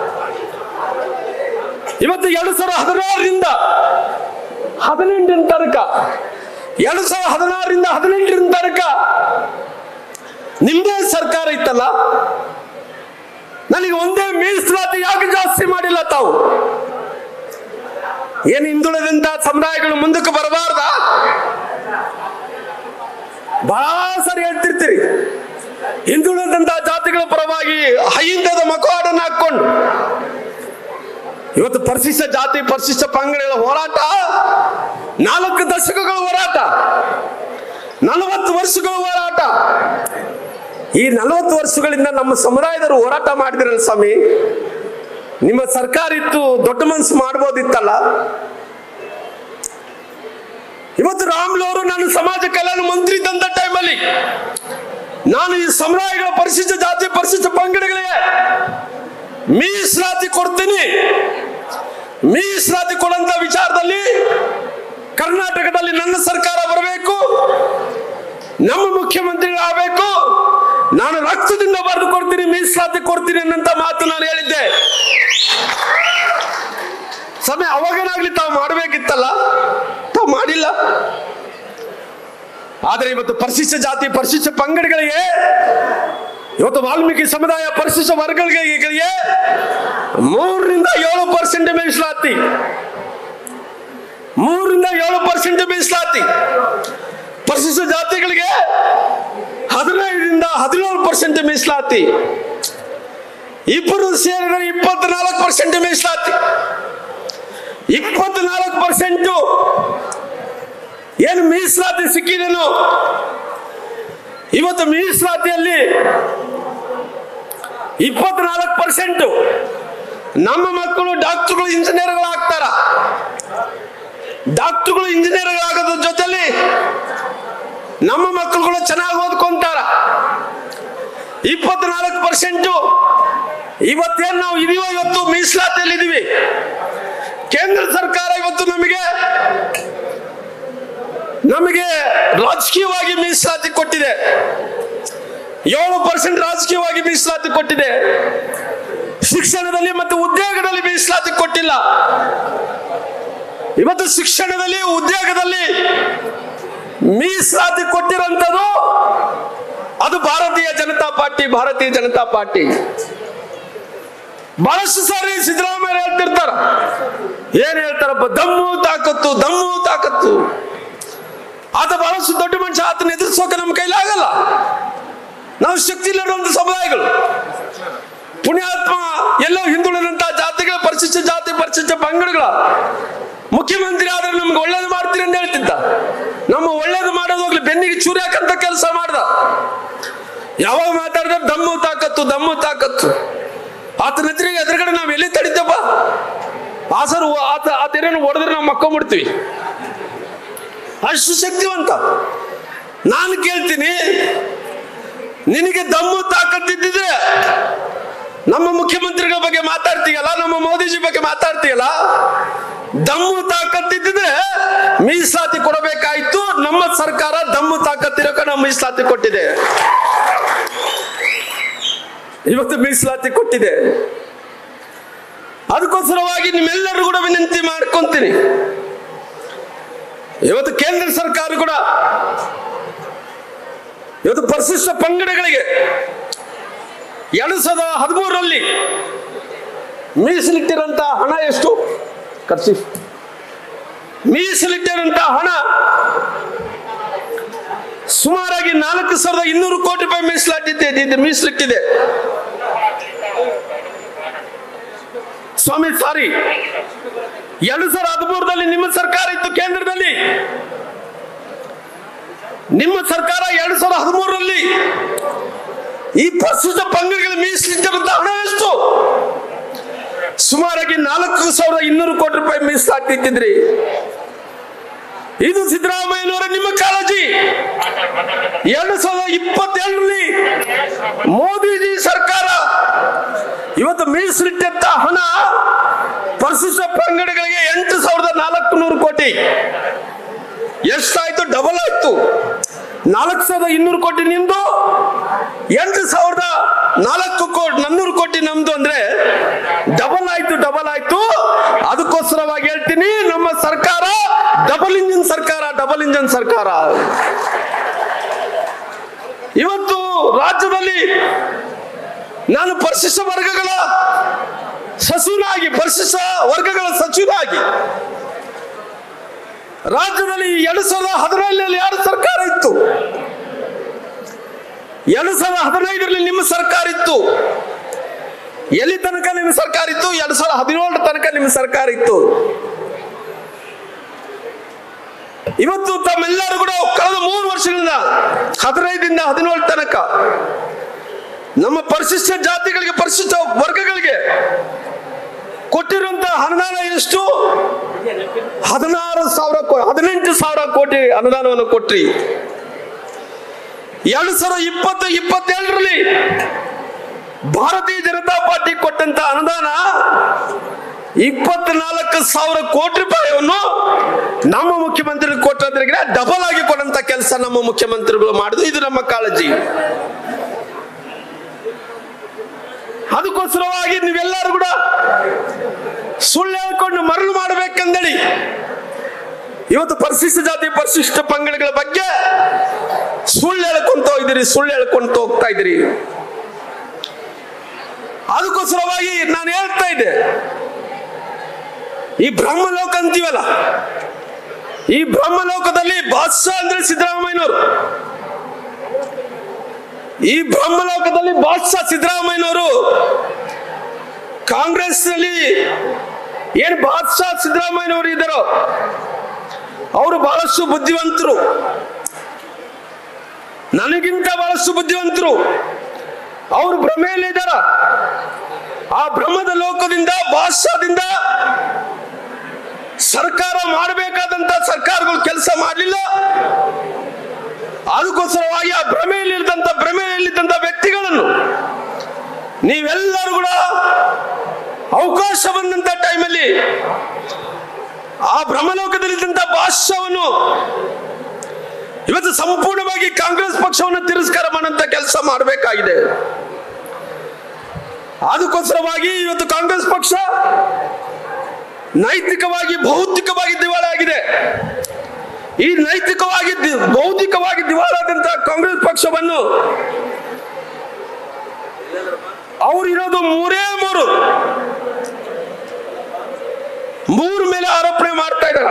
ಇವತ್ತು ಎರಡು ಸಾವಿರದ ಹದಿನಾರರಿಂದ ಹದಿನೆಂಟರ ತನಕ ಎರಡು ಸಾವಿರದ ಹದಿನಾರರಿಂದ ಹದಿನೆಂಟರ ತನಕ ನಿಮ್ದೇ ಸರ್ಕಾರ ಇತ್ತಲ್ಲ ನನಗೆ ಒಂದೇ ಮೀಸಲಾತಿ ಯಾಕೆ ಜಾಸ್ತಿ ಮಾಡಿಲ್ಲ ತಾವು ಏನು ಹಿಂದುಳಿದಂತ ಸಮುದಾಯಗಳು ಮುಂದಕ್ಕೆ ಬರಬಾರ್ದ ಬಹಳ ಸರಿ ಹೇಳ್ತಿರ್ತೀರಿ ಹಿಂದುಳಿದಂತ ಜಾತಿಗಳ ಪರವಾಗಿ ಹೈಂದದ ಮಕವಾಡನ್ನು ಹಾಕೊಂಡು ಇವತ್ತು ಪರಿಶಿಷ್ಟ ಜಾತಿ ಪರಿಶಿಷ್ಟ ಪಂಗಡಗಳ ಹೋರಾಟ ನಾಲ್ಕು ದಶಕಗಳ ಹೋರಾಟ ನಲವತ್ತು ವರ್ಷಗಳ ಹೋರಾಟ ಈ ನಲವತ್ತು ವರ್ಷಗಳಿಂದ ನಮ್ಮ ಸಮುದಾಯದವರು ಹೋರಾಟ ಮಾಡಿದಿರಲ್ಲ ಸ್ವಾಮಿ ನಿಮ್ಮ ಸರ್ಕಾರ ಇತ್ತು ದೊಡ್ಡ ಮನಸ್ಸು ಮಾಡ್ಬೋದಿತ್ತಲ್ಲ ಇವತ್ತು ರಾಮ್ಲು ಅವರು ನಾನು ಸಮಾಜ ಕಲ್ಯಾಣ ಮಂತ್ರಿ ಇದ್ದಂತ ಟೈಮಲ್ಲಿ ನಾನು ಈ ಸಮುದಾಯಗಳ ಪರಿಶಿಷ್ಟ ಜಾತಿ ಪರಿಶಿಷ್ಟ ಪಂಗಡಗಳಿಗೆ ಮೀಸಲಾತಿ ಕೊಡ್ತೀನಿ ಮೀಸಲಾತಿ ಕೊಡಂತ ವಿಚಾರದಲ್ಲಿ ಕರ್ನಾಟಕದಲ್ಲಿ ನನ್ನ ಸರ್ಕಾರ ಬರಬೇಕು ನಮ್ಮ ಮುಖ್ಯಮಂತ್ರಿಗಳಾಗಬೇಕು ನಾನು ರಕ್ತದಿಂದ ಬರೆದು ಕೊಡ್ತೀನಿ ಮೀಸಲಾತಿ ಕೊಡ್ತೀನಿ ಅನ್ನಂತ ಮಾತು ನಾನು ಹೇಳಿದ್ದೆ ಸಮಯ ಅವಾಗೇನಾಗ್ಲಿ ತಾವು ಮಾಡಬೇಕಿತ್ತಲ್ಲ ತಾವು ಮಾಡಿಲ್ಲ ಆದರೆ ಇವತ್ತು ಪರಿಶಿಷ್ಟ ಜಾತಿ ಪರಿಶಿಷ್ಟ ಪಂಗಡಗಳಿಗೆ ಇವತ್ತು ವಾಲ್ಮೀಕಿ ಸಮುದಾಯ ಪರಿಶಿಷ್ಟ ವರ್ಗಗಳಿಗೆ ಮೂರರಿಂದ ಏಳು ಪರ್ಸೆಂಟ್ ಮೀಸಲಾತಿ ಮೂರರಿಂದ ಏಳು ಪರ್ಸೆಂಟ್ ಮೀಸಲಾತಿ ಪರಿಶಿಷ್ಟ ಜಾತಿಗಳಿಗೆ ಹದಿನೈದರಿಂದ ಹದಿನೇಳು ಪರ್ಸೆಂಟ್ ಮೀಸಲಾತಿ ಇಬ್ಬರು ಸೇರಿದರೆ ಇಪ್ಪತ್ನಾಲ್ಕು ಪರ್ಸೆಂಟ್ ಮೀಸಲಾತಿ ಇಪ್ಪತ್ನಾಲ್ಕು ಪರ್ಸೆಂಟ್ ಏನು ಮೀಸಲಾತಿ ಸಿಕ್ಕಿದೆನೋ ಇವತ್ತು ಮೀಸಲಾತಿಯಲ್ಲಿ ಇಪ್ಪತ್ನಾಲ್ಕು ಪರ್ಸೆಂಟ್ ನಮ್ಮ ಮಕ್ಕಳು ಡಾಕ್ಟರ್ಗಳು ಇಂಜಿನಿಯರ್ಗಳು ಆಗ್ತಾರ ಡಾಕ್ಟರ್ಗಳು ಇಂಜಿನಿಯರ್ಗಳಾಗೋದ್ರ ಜೊತೆಲಿ ನಮ್ಮ ಮಕ್ಕಳುಗಳು ಚೆನ್ನಾಗಿ ಓದ್ಕೊಂತಾರ ಇಪ್ಪತ್ನಾಲ್ಕು ಪರ್ಸೆಂಟು ಇವತ್ತೇನು ನಾವು ಇದೀವೋ ಇವತ್ತು ಮೀಸಲಾತಿಯಲ್ಲಿ ಇದೀವಿ ಕೇಂದ್ರ ಸರ್ಕಾರ ಇವತ್ತು ನಮಗೆ ನಮಗೆ ರಾಜಕೀಯವಾಗಿ ಮೀಸಲಾತಿ ಕೊಟ್ಟಿದೆ ಏಳು ಪರ್ಸೆಂಟ್ ರಾಜಕೀಯವಾಗಿ ಮೀಸಲಾತಿ ಕೊಟ್ಟಿದೆ ಶಿಕ್ಷಣದಲ್ಲಿ ಮತ್ತು ಉದ್ಯೋಗದಲ್ಲಿ ಮೀಸಲಾತಿ ಕೊಟ್ಟಿಲ್ಲ ಇವತ್ತು ಶಿಕ್ಷಣದಲ್ಲಿ ಉದ್ಯೋಗದಲ್ಲಿ ಮೀಸಲಾತಿ ಕೊಟ್ಟಿರೋಂಥದ್ದು ಅದು ಭಾರತೀಯ ಜನತಾ ಪಾರ್ಟಿ ಭಾರತೀಯ ಜನತಾ ಪಾರ್ಟಿ ಬಹಳಷ್ಟು ಸಾರಿ ಸಿದ್ದರಾಮಯ್ಯ ಹೇಳ್ತಿರ್ತಾರ ಏನ್ ಹೇಳ್ತಾರಪ್ಪ ದಮ್ಮು ತಾಕತ್ತು ದಮ್ಮು ತಾಕತ್ತು ಆತ ಬಹಳಷ್ಟು ದೊಡ್ಡ ಮನುಷ್ಯ ಆತನ ಎದುರಿಸೋಕೆ ನಮ್ಮ ಕೈಲಿ ಆಗಲ್ಲ ನಾವು ಶಕ್ತಿ ಇಲ್ಲದಂತ ಸಮುದಾಯಗಳು ಪುಣ್ಯಾತ್ಮ ಎಲ್ಲೋ ಹಿಂದುಳಿದಂತ ಜಾತಿಗಳ ಪರಿಶಿಷ್ಟ ಜಾತಿ ಪರಿಶಿಷ್ಟ ಪಂಗಡಗಳ ಮುಖ್ಯಮಂತ್ರಿ ಆದ್ರೆ ನಮ್ಗೆ ಒಳ್ಳೇದು ಮಾಡ್ತೀರಿ ಅಂತ ಹೇಳ್ತಿದ್ದ ನಮ್ಮ ಒಳ್ಳೇದು ಮಾಡೋದು ಹೋಗ್ಲಿ ಬೆನ್ನಿಗೆ ಚೂರಿ ಹಾಕಂತ ಕೆಲಸ ಮಾಡ್ದ ಯಾವಾಗ ಮಾತಾಡಿದ್ರೆ ದಮ್ಮು ತಾಕತ್ತು ದಮ್ಮು ತಾಕತ್ತು ಆತನ ಎದುರಿಗೆ ಎದುರುಗಡೆ ನಾವು ಎಲ್ಲಿ ತಡಿತಪ್ಪ ಆ ಸರ್ ಆತ ಆತೇನೇನು ಹೊಡೆದ್ರೆ ನಾವು ಮಕ್ಕೊಂಬಿಡ್ತೀವಿ ಅಷ್ಟು ಶಕ್ತಿವಂತ ನಾನು ಕೇಳ್ತೀನಿ ನಿನಗೆ ದಮ್ಮು ತಾಕತ್ತಿದ್ದಿದ್ರೆ ನಮ್ಮ ಮುಖ್ಯಮಂತ್ರಿಗಳ ಬಗ್ಗೆ ಮಾತಾಡ್ತೀಯಲ್ಲ ನಮ್ಮ ಮೋದಿಜಿ ಬಗ್ಗೆ ಮಾತಾಡ್ತೀಯಲ್ಲ ದಮ್ಮು ತಾಕತ್ತಿದ್ರೆ ಮೀಸಲಾತಿ ಕೊಡಬೇಕಾಯ್ತು ನಮ್ಮ ಸರ್ಕಾರ ದಮ್ಮು ತಾಕತ್ತಿರೋಕೆ ನಾವು ಮೀಸಲಾತಿ ಕೊಟ್ಟಿದೆ ಇವತ್ತು ಮೀಸಲಾತಿ ಕೊಟ್ಟಿದೆ ಅದಕ್ಕೋಸ್ಕರವಾಗಿ ನಿಮ್ಮೆಲ್ಲರೂ ಕೂಡ ವಿನಂತಿ ಮಾಡ್ಕೊಂತೀನಿ ಇವತ್ತು ಕೇಂದ್ರ ಸರ್ಕಾರ ಕೂಡ ಇವತ್ತು ಪರಿಶಿಷ್ಟ ಪಂಗಡಗಳಿಗೆ ಎರಡ್ ಸಾವಿರದ ಹದಿಮೂರರಲ್ಲಿ ಮೀಸಲಿಟ್ಟಿರಂತ ಹಣ ಎಷ್ಟು ಖರ್ಚು ಮೀಸಲಿಟ್ಟಿರಂತ ಹಣ ಸುಮಾರಾಗಿ ನಾಲ್ಕು ಸಾವಿರದ ಇನ್ನೂರು ಕೋಟಿ ರೂಪಾಯಿ ಮೀಸಲಾಟಿದೆ ಇದು ಮೀಸಲಿಟ್ಟಿದೆ ಸ್ವಾಮಿ ಸಾರಿ ಎರಡು ಸಾವಿರದ ಹದಿಮೂರರಲ್ಲಿ ನಿಮ್ಮ ಸರ್ಕಾರ ಇತ್ತು ಕೇಂದ್ರದಲ್ಲಿ ನಿಮ್ಮ ಸರ್ಕಾರ ಎರಡು ಸಾವಿರದ ಹದಿಮೂರರಲ್ಲಿ ಈ ಪ್ರಸ್ತುತ ಪಂಗಡಗಳ ಮೀಸಲಿಟ್ಟಿರುವಂತ ಹಣ ಎಷ್ಟು ಸುಮಾರಾಗಿ ನಾಲ್ಕು ಸಾವಿರದ ಇನ್ನೂರು ಕೋಟಿ ರೂಪಾಯಿ ಮೀಸಲಾತಿಟ್ಟಿದ್ರಿ ಇದು ಸಿದ್ದರಾಮಯ್ಯನವರ ನಿಮ್ಮ ಕಾಳಜಿ ಎರಡು ಸಾವಿರದ ಇಪ್ಪತ್ತೆರಡರಲ್ಲಿ ಮೋದಿಜಿ ಸರ್ಕಾರ ಇವತ್ತು ಮೀಸಲಿಟ್ಟಂತ ಹಣ ಪರಿಶಿಷ್ಟ ಪಂಗಡಗಳಿಗೆ ಎಂಟು ಸಾವಿರದ ನಾಲ್ಕು ನೂರು ಕೋಟಿ ಎಷ್ಟಾಯ್ತು ಡಬಲ್ ಆಯ್ತು ನಾಲ್ಕು ಸಾವಿರದ ಇನ್ನೂರು ಕೋಟಿ ನಿಮ್ದು ಎಂಟು ಸಾವಿರದ ನಾಲ್ಕು ಕೋಟಿ ನಾನ್ನೂರು ಕೋಟಿ ನಮ್ದು ಅಂದ್ರೆ ಡಬಲ್ ಆಯ್ತು ಡಬಲ್ ಆಯ್ತು ಅದಕ್ಕೋಸ್ಕರವಾಗಿ ಹೇಳ್ತೀನಿ ನಮ್ಮ ಸರ್ಕಾರ ಡಬಲ್ ಇಂಜಿನ್ ಸರ್ಕಾರ ಡಬಲ್ ಇಂಜಿನ್ ಸರ್ಕಾರ ಇವತ್ತು ರಾಜ್ಯದಲ್ಲಿ ನಾನು ಪರಿಶಿಷ್ಟ ವರ್ಗಗಳ ಸಚಿವನಾಗಿ ಪರಿಶಿಷ್ಟ ವರ್ಗಗಳ ಸಚಿವನಾಗಿ ರಾಜ್ಯದಲ್ಲಿ ಎರಡ್ ಸಾವಿರದ ಹದಿನೈದರಲ್ಲಿ ಯಾರು ಸರ್ಕಾರ ಇತ್ತು ಎರಡ್ ಸಾವಿರದ ಹದಿನೈದರಲ್ಲಿ ನಿಮ್ಮ ಸರ್ಕಾರ ಇತ್ತು ಎಲ್ಲಿ ತನಕ ನಿಮ್ಮ ಸರ್ಕಾರ ಇತ್ತು ಎರಡ್ ಸಾವಿರದ ಹದಿನೇಳರ ತನಕ ನಿಮ್ಮ ಸರ್ಕಾರ ಇತ್ತು ಇವತ್ತು ತಮ್ಮೆಲ್ಲರೂ ಕೂಡ ಕಳೆದ ಮೂರು ವರ್ಷಗಳಿಂದ ಹದಿನೈದರಿಂದ ಹದಿನೇಳು ತನಕ ನಮ್ಮ ಪರಿಶಿಷ್ಟ ಜಾತಿಗಳಿಗೆ ಪರಿಶಿಷ್ಟ ವರ್ಗಗಳಿಗೆ ಕೊಟ್ಟಿರುವಂತಹ ಅನುದಾನ ಎಷ್ಟು ಹದಿನಾರು ಸಾವಿರ ಕೋ- ಹದಿನೆಂಟು ಸಾವಿರ ಕೋಟಿ ಅನುದಾನವನ್ನು ಕೊಟ್ರಿ ಎರಡು ಸಾವಿರದ ಇಪ್ಪತ್ತು ಇಪ್ಪತ್ತೆರಡರಲ್ಲಿ ಭಾರತೀಯ ಜನತಾ ಪಾರ್ಟಿ ಕೊಟ್ಟಂತ ಅನುದಾನ ಇಪ್ಪತ್ನಾಲ್ಕು ಸಾವಿರ ಕೋಟಿ ರೂಪಾಯಿಯನ್ನು ನಮ್ಮ ಮುಖ್ಯಮಂತ್ರಿ ಕೊಟ್ಟದ್ರಿಗೆ ಡಬಲ್ ಆಗಿ ಕೊಡಂತ ಕೆಲಸ ನಮ್ಮ ಮುಖ್ಯಮಂತ್ರಿಗಳು ಮಾಡಿದ್ರು ಇದು ನಮ್ಮ ಕಾಳಜಿ ಅದಕ್ಕೋಸ್ಕರವಾಗಿ ನೀವೆಲ್ಲರೂ ಕೂಡ ಸುಳ್ಳು ಹೇಳ್ಕೊಂಡು ಮರಳು ಮಾಡಬೇಕೆಂದಳಿ ಇವತ್ತು ಪರಿಶಿಷ್ಟ ಜಾತಿ ಪರಿಶಿಷ್ಟ ಪಂಗಡಗಳ ಬಗ್ಗೆ ಸುಳ್ಳು ಹೇಳ್ಕೊಂತ ಹೋಗಿದ್ದೀರಿ ಸುಳ್ಳು ಹೇಳ್ಕೊಂತ ಹೋಗ್ತಾ ಇದ್ದೀರಿ ಅದಕ್ಕೋಸ್ಕರವಾಗಿ ನಾನು ಹೇಳ್ತಾ ಇದ್ದೆ ಈ ಬ್ರಹ್ಮಲೋಕ ಅಂತೀವಲ್ಲ ಈ ಬ್ರಹ್ಮಲೋಕದಲ್ಲಿ ಬಾದ್ಶಾ ಅಂದ್ರೆ ಸಿದ್ದರಾಮಯ್ಯನವರು ಈ ಬ್ರಹ್ಮಲೋಕದಲ್ಲಿ ಬಾದ್ಶಾ ಸಿದ್ದರಾಮಯ್ಯನವರು ಕಾಂಗ್ರೆಸ್ ನಲ್ಲಿ ಏನ್ ಬಾದ್ಶಾ ಸಿದ್ದರಾಮಯ್ಯನವರು ಇದ್ದಾರೋ ಅವರು ಬಹಳಷ್ಟು ಬುದ್ಧಿವಂತರು ನನಗಿಂತ ಬಹಳಷ್ಟು ಬುದ್ಧಿವಂತರು ಅವರು ಭ್ರಮೆಯಲ್ಲಿ ಇದ್ದಾರ ಆ ಭ್ರಮದ ಲೋಕದಿಂದ ಬಾದ್ಶಾದಿಂದ ಸರ್ಕಾರ ಮಾಡಬೇಕಾದಂತ ಸರ್ಕಾರಗಳು ಕೆಲಸ ಮಾಡಲಿಲ್ಲ ಅದಕ್ಕೋಸ್ಕರವಾಗಿ ಆ ಭ್ರಮೆಯಲ್ಲಿದ್ದಂತ ಭ್ರಮೆಯಲ್ಲಿದ್ದಂತ ವ್ಯಕ್ತಿಗಳನ್ನು ನೀವೆಲ್ಲರೂ ಕೂಡ ಅವಕಾಶ ಬಂದಂತ ಟೈಮಲ್ಲಿ ಆ ಭ್ರಮಲೋಕದಲ್ಲಿದ್ದಂತ ಭಾಷ್ಯವನ್ನು ಇವತ್ತು ಸಂಪೂರ್ಣವಾಗಿ ಕಾಂಗ್ರೆಸ್ ಪಕ್ಷವನ್ನು ತಿರಸ್ಕಾರ ಮಾಡುವಂತ ಕೆಲಸ ಮಾಡಬೇಕಾಗಿದೆ ಅದಕ್ಕೋಸ್ಕರವಾಗಿ ಇವತ್ತು ಕಾಂಗ್ರೆಸ್ ಪಕ್ಷ ನೈತಿಕವಾಗಿ ಭೌತಿಕವಾಗಿ ದಿವಾಳಿ ಆಗಿದೆ ಈ ನೈತಿಕವಾಗಿ ದಿ- ಭೌತಿಕವಾಗಿ ದಿವಾಳಾದಂತಹ ಕಾಂಗ್ರೆಸ್ ಪಕ್ಷವನ್ನು ಅವರಿರೋದು ಮೂರೇ ಮೂರು ಮೂರು ಮೇಲೆ ಆರೋಪಣೆ ಮಾಡ್ತಾ ಇದ್ದಾರ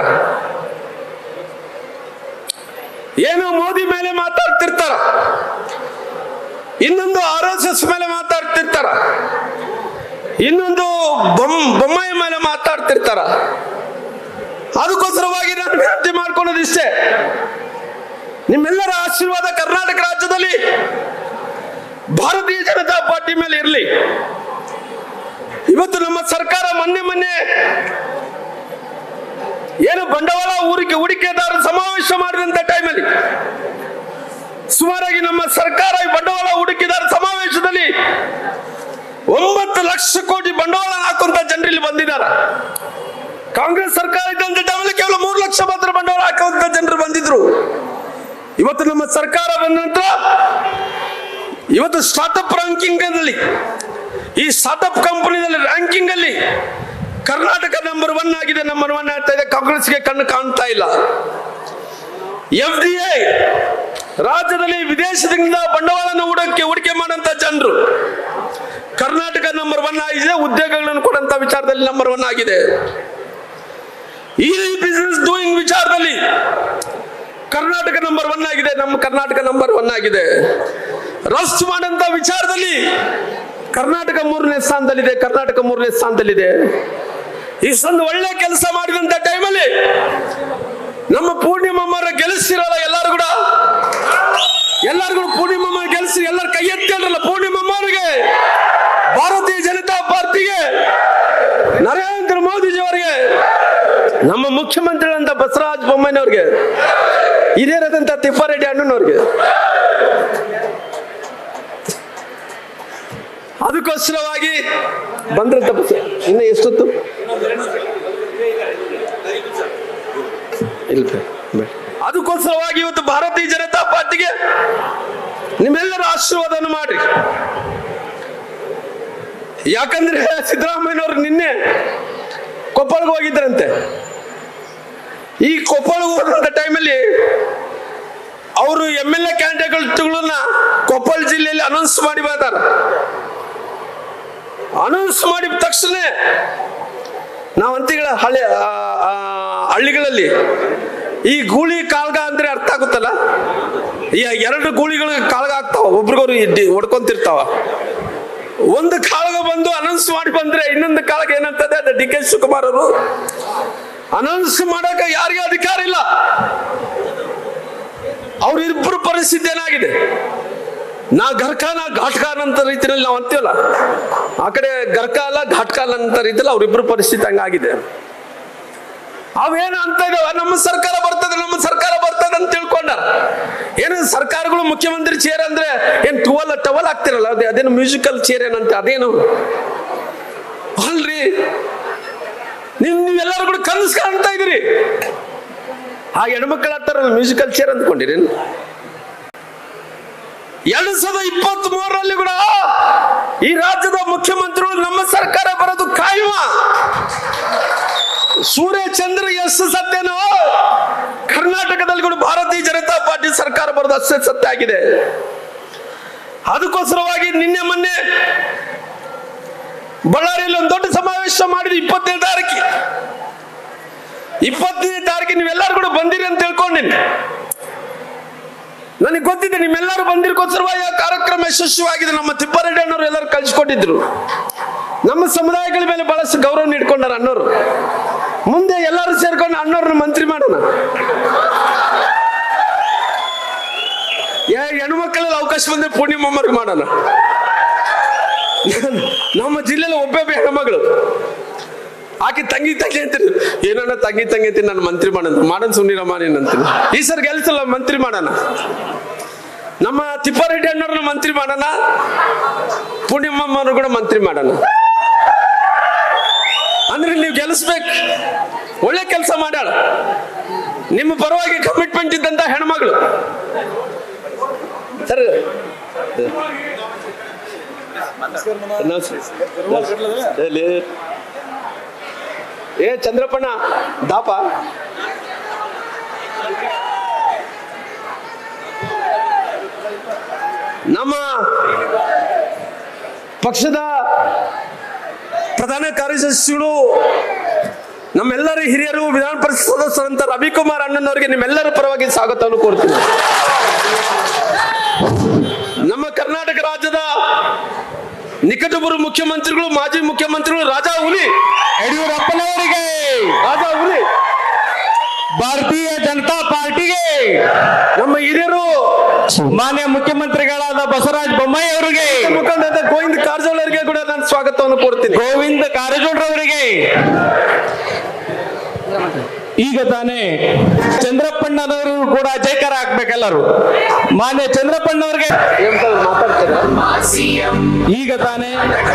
ಏನೋ ಮೋದಿ ಮೇಲೆ ಮಾತಾಡ್ತಿರ್ತಾರ ಇನ್ನೊಂದು ಆರ್ ಎಸ್ ಎಸ್ ಮೇಲೆ ಮಾತಾಡ್ತಿರ್ತಾರ ಇನ್ನೊಂದು ಬೊಮ್ ಬೊಮ್ಮಾಯಿ ಮೇಲೆ ಮಾತಾಡ್ತಿರ್ತಾರ ಅದಕ್ಕೋಸ್ಕರವಾಗಿ ನಾನು ವಿನಂತಿ ಮಾಡ್ಕೊಳ್ಳೋದಿಷ್ಟೇ ನಿಮ್ಮೆಲ್ಲರ ಆಶೀರ್ವಾದ ಕರ್ನಾಟಕ ರಾಜ್ಯದಲ್ಲಿ ಭಾರತೀಯ ಜನತಾ ಪಾರ್ಟಿ ಮೇಲೆ ಇರಲಿ ಇವತ್ತು ನಮ್ಮ ಸರ್ಕಾರ ಮೊನ್ನೆ ಮೊನ್ನೆ ಏನು ಬಂಡವಾಳ ಹೂಡಿಕೆ ಹೂಡಿಕೆದಾರ ಸಮಾವೇಶ ಮಾಡಿದಂತ ಟೈಮಲ್ಲಿ ಸುಮಾರಾಗಿ ನಮ್ಮ ಸರ್ಕಾರ ಈ ಬಂಡವಾಳ ಹೂಡಿಕೆದಾರ ಸಮಾವೇಶದಲ್ಲಿ ಒಂಬತ್ತು ಲಕ್ಷ ಕೋಟಿ ಬಂಡವಾಳ ಹಾಕುವಂತ ಜನರು ಇಲ್ಲಿ ಬಂದಿದ್ದಾರೆ ಕಾಂಗ್ರೆಸ್ ಸರ್ಕಾರ ಇದ್ದಂತ ಟೈಮಲ್ಲಿ ಕೇವಲ ಮೂರು ಲಕ್ಷ ಮಾತ್ರ ಬಂಡವಾಳ ಹಾಕುವಂತ ಜನರು ಬಂದಿದ್ರು ಇವತ್ತು ನಮ್ಮ ಸರ್ಕಾರ ಬಂದ ನಂತರ ಇವತ್ತು ಸ್ಟಾರ್ಟ್ಅಪ್ ರ್ಯಾಂಕಿಂಗ್ ಅಲ್ಲಿ ಈ ಸ್ಟಾರ್ಟ್ಅಪ್ ಕಂಪನಿನಲ್ಲಿ ರ್ಯಾಂಕಿಂಗ್ ಅಲ್ಲಿ ಕರ್ನಾಟಕ ನಂಬರ್ ಒನ್ ಆಗಿದೆ ನಂಬರ್ ಒನ್ ಆಗ್ತಾ ಇದೆ ಕಾಂಗ್ರೆಸ್ಗೆ ಕಣ್ಣು ಕಾಣ್ತಾ ಇಲ್ಲ ಎಫ್ ಡಿ ಐ ರಾಜ್ಯದಲ್ಲಿ ವಿದೇಶದಿಂದ ಬಂಡವಾಳನ ಹೂಡಕ್ಕೆ ಹೂಡಿಕೆ ಮಾಡಂತ ಜನರು ಕರ್ನಾಟಕ ನಂಬರ್ ಒನ್ ಆಗಿದೆ ಉದ್ಯೋಗಗಳನ್ನು ಕೊಡಂತ ವಿಚಾರದಲ್ಲಿ ನಂಬರ್ ಒನ್ ಆಗಿದೆ ಈ ಬಿಸಿನೆಸ್ ಡೂಯಿಂಗ್ ವಿಚಾರದಲ್ಲಿ ಕರ್ನಾಟಕ ನಂಬರ್ ಒನ್ ಆಗಿದೆ ನಮ್ಮ ಕರ್ನಾಟಕ ನಂಬರ್ ಒನ್ ಆಗಿದೆ ರಫ್ತು ಮಾಡಂತ ವಿಚಾರದಲ್ಲಿ ಕರ್ನಾಟಕ ಮೂರನೇ ಸ್ಥಾನದಲ್ಲಿದೆ ಕರ್ನಾಟಕ ಮೂರನೇ ಸ್ಥಾನದಲ್ಲಿದೆ ಇಷ್ಟೊಂದು ಒಳ್ಳೆ ಕೆಲಸ ಮಾಡಿದಂತ ಟೈಮಲ್ಲಿ ನಮ್ಮ ಪೂರ್ಣಿಮಮ್ಮರ ಗೆಲ್ಲಿಸ್ತಿರಲ್ಲ ಎಲ್ಲರೂ ಕೂಡ ಎಲ್ಲರೂ ಕೂಡ ಪೂರ್ಣಿಮಮ್ಮ ಗೆಲ್ಲಿಸಿ ಎಲ್ಲರ ಕೈ ಎತ್ತಿರಲ್ಲ ಪೂರ್ಣಿಮಮ್ಮರಿಗೆ ಭಾರತೀಯ ಜನತಾ ಪಾರ್ಟಿಗೆ ನರೇಂದ್ರ ಮೋದಿಜಿ ಅವರಿಗೆ ನಮ್ಮ ಮುಖ್ಯಮಂತ್ರಿಗಳಂತ ಬಸವರಾಜ ಬೊಮ್ಮಾಯಿನವ್ರಿಗೆ ಇದೇ ರೀತಿಯಂತ ತಿಪ್ಪಾರೆಡ್ಡಿ ಅಣ್ಣನವ್ರಿಗೆ ಅದಕ್ಕೋಸ್ಕರವಾಗಿ ಬಂದ್ರೆ ತಪ್ಪಿಸ ಇನ್ನು ಎಷ್ಟೊತ್ತು ಇಲ್ಲ ಬೇಡ, ಬೇಡ. ಅದಕ್ಕೋಸ್ಕರವಾಗಿ ಇವತ್ತು ಭಾರತೀಯ ಜನತಾ ಪಾರ್ಟಿಗೆ ನಿಮ್ಮೆಲ್ಲರ ಆಶೀರ್ವಾದವನ್ನು ಮಾಡ್ರಿ ಯಾಕಂದ್ರೆ ಸಿದ್ದರಾಮಯ್ಯನವರು ನಿನ್ನೆ ಕೊಪ್ಪಳಗೆ ಹೋಗಿದ್ರಂತೆ ಈ ಕೊಪ್ಪಳಗೆ ಹೋದಂತ ಟೈಮಲ್ಲಿ ಅವರು ಎಮ್ ಎಲ್ ಎ ಕ್ಯಾಂಡಿಡೇಟ್ಗಳನ್ನ ಕೊಪ್ಪಳ ಜಿಲ್ಲೆಯಲ್ಲಿ ಅನೌನ್ಸ್ ಮಾಡಿ ಬರ್ತಾರ ಅನೌನ್ಸ್ ಮಾಡಿದ ತಕ್ಷಣ ನಾವು ಅಂತಿಗಳ ಹಳ್ಳಿ ಆ, ಆ, ಹಳ್ಳಿಗಳಲ್ಲಿ ಈ ಗೂಳಿ ಕಾಲ್ಗ ಅಂದ್ರೆ ಅರ್ಥ ಆಗುತ್ತಲ್ಲ ಈ ಎರಡು ಗೂಳಿಗಳು ಕಾಲ್ಗ ಆಗ್ತಾವ ಒಬ್ರಿಗೊಬ್ರು ಇಡ್ಡಿ ಹೊಡ್ಕೊಂತಿರ್ತಾವ ಒಂದು ಕಾಳಗ ಬಂದು ಅನೌನ್ಸ್ ಮಾಡಿ ಬಂದ್ರೆ ಇನ್ನೊಂದು ಕಾಳಗ ಏನಂತದೆ ಅದು ಡಿ ಕೆ ಶಿವಕುಮಾರ್ ಅವರು ಅನೌನ್ಸ್ ಮಾಡಕ ಯಾರಿಗೂ ಅಧಿಕಾರ ಇಲ್ಲ ಅವ್ರಿಬ್ಬರು ಪರಿಸ್ಥಿತಿ ಏನಾಗಿದೆ ನಾ ಗರ್ಖಾನ ಘಾಟ್ಖಾನ್ ಅಂತ ರೀತಿಯಲ್ಲಿ ನಾವು ಅಂತೀವಲ್ಲ ಆ ಕಡೆ ಗರ್ಕಾಲ ಘಾಟ್ಕಾಲ ಅಂತ ರೀತಿಯಲ್ಲಿ ಅವ್ರಿಬ್ರು ಪರಿಸ್ಥಿತಿ ಹಂಗಾಗಿದೆ ಅವೇನು ಅಂತ ಇದಾವ ನಮ್ಮ ಸರ್ಕಾರ ಬರ್ತದೆ ನಮ್ಮ ಸರ್ಕಾರ ಬರ್ತದೆ ಅಂತ ತಿಳ್ಕೊಂಡ ಏನು ಸರ್ಕಾರಗಳು ಮುಖ್ಯಮಂತ್ರಿ ಚೇರ್ ಅಂದ್ರೆ ಏನ್ ಟುವಲ್ ಟವಲ್ ಆಗ್ತಿರಲ್ಲ ಅದೇ ಅದೇನು ಮ್ಯೂಸಿಕಲ್ ಚೇರ್ ಏನಂತ ಅದೇನು ಅಲ್ರಿ ನೀವು ನೀವೆಲ್ಲರೂ ಕೂಡ ಕನಸು ಕಾಣ್ತಾ ಇದೀರಿ ಆ ಹೆಣ್ಮಕ್ಳ ಹತ್ತಾರ ಮ್ಯೂಸಿಕಲ್ ಚೇರ್ ಅಂದ್ಕೊಂಡಿರಿ ಎರಡ್ ಸಾವಿರದ ಇಪ್ಪತ್ತ್ ಮೂರರಲ್ಲಿ ಕೂಡ ಈ ರಾಜ್ಯದ ಮುಖ್ಯಮಂತ್ರಿಗಳು ನಮ್ಮ ಸರ್ಕಾರ ಬರೋದು ಕಾಯುವ ಸೂರ್ಯ ಚಂದ್ರ ಎಷ್ಟು ಸತ್ಯನೋ ಕರ್ನಾಟಕದಲ್ಲಿ ಕೂಡ ಭಾರತೀಯ ಜನತಾ ಪಾರ್ಟಿ ಸರ್ಕಾರ ಬರೋದು ಅಷ್ಟೇ ಸತ್ಯ ಆಗಿದೆ ಅದಕ್ಕೋಸ್ಕರವಾಗಿ ನಿನ್ನೆ ಮೊನ್ನೆ ಬಳ್ಳಾರಿಯಲ್ಲಿ ಒಂದು ದೊಡ್ಡ ಸಮಾವೇಶ ಮಾಡಿದ್ವಿ ಇಪ್ಪತ್ತನೇ ತಾರೀಕಿ ಇಪ್ಪತ್ತನೇ ತಾರೀಕಿಗೆ ನೀವೆಲ್ಲರೂ ಕೂಡ ಬಂದಿರಿ ಅಂತ ತಿಳ್ಕೊಂಡಿನಿ ನನಗೆ ಗೊತ್ತಿದೆ ನಿಮ್ಮೆಲ್ಲರೂ ಬಂದಿರ್ಕೋಸ್ಕರವಾಗಿ ಆ ಕಾರ್ಯಕ್ರಮ ಯಶಸ್ವಿಯಾಗಿದೆ ನಮ್ಮ ತಿಪ್ಪಾರೆಡ್ಡಿ ಅಣ್ಣವರು ಎಲ್ಲರೂ ಕಳಿಸ್ಕೊಟ್ಟಿದ್ರು ನಮ್ಮ ಸಮುದಾಯಗಳ ಮೇಲೆ ಬಹಳಷ್ಟು ಗೌರವ ನೀಡ್ಕೊಂಡಾರ ಅಣ್ಣವರು ಮುಂದೆ ಎಲ್ಲರೂ ಸೇರ್ಕೊಂಡು ಅಣ್ಣವ್ರನ್ನ ಮಂತ್ರಿ ಮಾಡೋಣ ಯಾ- ಹೆಣ್ಮಕ್ಳಲ್ಲಿ ಅವಕಾಶ ಬಂದ್ರೆ ಪೂರ್ಣಿಮಮ್ಮರ್ಗೆ ಮಾಡೋಣ ನಮ್ಮ ಜಿಲ್ಲೆಯಲ್ಲಿ ಒಬ್ಬೊಬ್ಬ ಹೆಣ್ಮಗಳು ಆಕೆ ತಂಗಿ ತಂಗಿ ಅಂತೀರಿ ಏನನ್ನ ತಂಗಿ ತಂಗಿ ಅಂತೀನಿ ನಾನು ಮಂತ್ರಿ ಮಾಡೋಣ ಮಾಡೋಣ ಸುಮ್ಮನಿರಮ್ಮ ನೀನು ಅಂತೀನಿ ಈ ಸರ್ ಗೆಲ್ಸಲ್ಲ ಮಂತ್ರಿ ಮಾಡೋಣ ನಮ್ಮ ತಿಪ್ಪಾರೆಡ್ಡಿ ಅಣ್ಣವ್ರನ್ನ ಮಂತ್ರಿ ಮಾಡೋಣ ಪೂರ್ಣಿಮಮ್ಮರು ಕೂಡ ಮಂತ್ರಿ ಮಾಡೋಣ ಅಂದ್ರೆ ನೀವು ಗೆಲ್ಲಿಸ್ಬೇಕು ಒಳ್ಳೆ ಕೆಲಸ ಮಾಡ್ಯಾಳ ನಿಮ್ಮ ಪರವಾಗಿ ಕಮಿಟ್ಮೆಂಟ್ ಇದ್ದಂತ ಹೆಣ್ಮಗಳು ಸರ್ ಏ ಚಂದ್ರಪ್ಪಣ್ಣ ದಾಪ ನಮ್ಮ ಪಕ್ಷದ ಪ್ರಧಾನ ಕಾರ್ಯದರ್ಶಿಗಳು ನಮ್ಮೆಲ್ಲರ ಹಿರಿಯರು ವಿಧಾನ ಪರಿಷತ್ ಸದಸ್ಯರಂತ ರವಿಕುಮಾರ್ ಅಣ್ಣನವರಿಗೆ ನಿಮ್ಮೆಲ್ಲರ ಪರವಾಗಿ ಸ್ವಾಗತವನ್ನು ಕೋರ್ತೀನಿ ನಮ್ಮ ಕರ್ನಾಟಕ ರಾಜ್ಯದ ನಿಕಟಪೂರ್ವ ಮುಖ್ಯಮಂತ್ರಿಗಳು ಮಾಜಿ ಮುಖ್ಯಮಂತ್ರಿಗಳು ರಾಜಾ ಹುಲಿ
ಯಡಿಯೂರಪ್ಪನವರಿಗೆ
ರಾಜಾ ಹುಲಿ
ಭಾರತೀಯ ಜನತಾ ಪಾರ್ಟಿಗೆ
ನಮ್ಮ ಹಿರಿಯರು
ಮಾನ್ಯ ಮುಖ್ಯಮಂತ್ರಿಗಳಾದ ಬಸವರಾಜ ಬೊಮ್ಮಾಯಿ ಅವರಿಗೆ
ಮುಖಂಡರಾದ ಗೋವಿಂದ ಕಾರಜೋಳ ಅವರಿಗೆ ಕೂಡ ನಾನು ಸ್ವಾಗತವನ್ನು ಕೋರ್ತೀನಿ
ಗೋವಿಂದ ಕಾರಜೋಳರವರಿಗೆ ಈಗ ತಾನೇ ಚಂದ್ರಪ್ಪಣ್ಣನವರು ಕೂಡ ಜೈಕಾರ ಹಾಕ್ಬೇಕೆಲ್ಲರೂ ಮಾನ್ಯ ಚಂದ್ರಪ್ಪಣ್ಣವ್ರಿಗೆ ಈಗ ತಾನೇ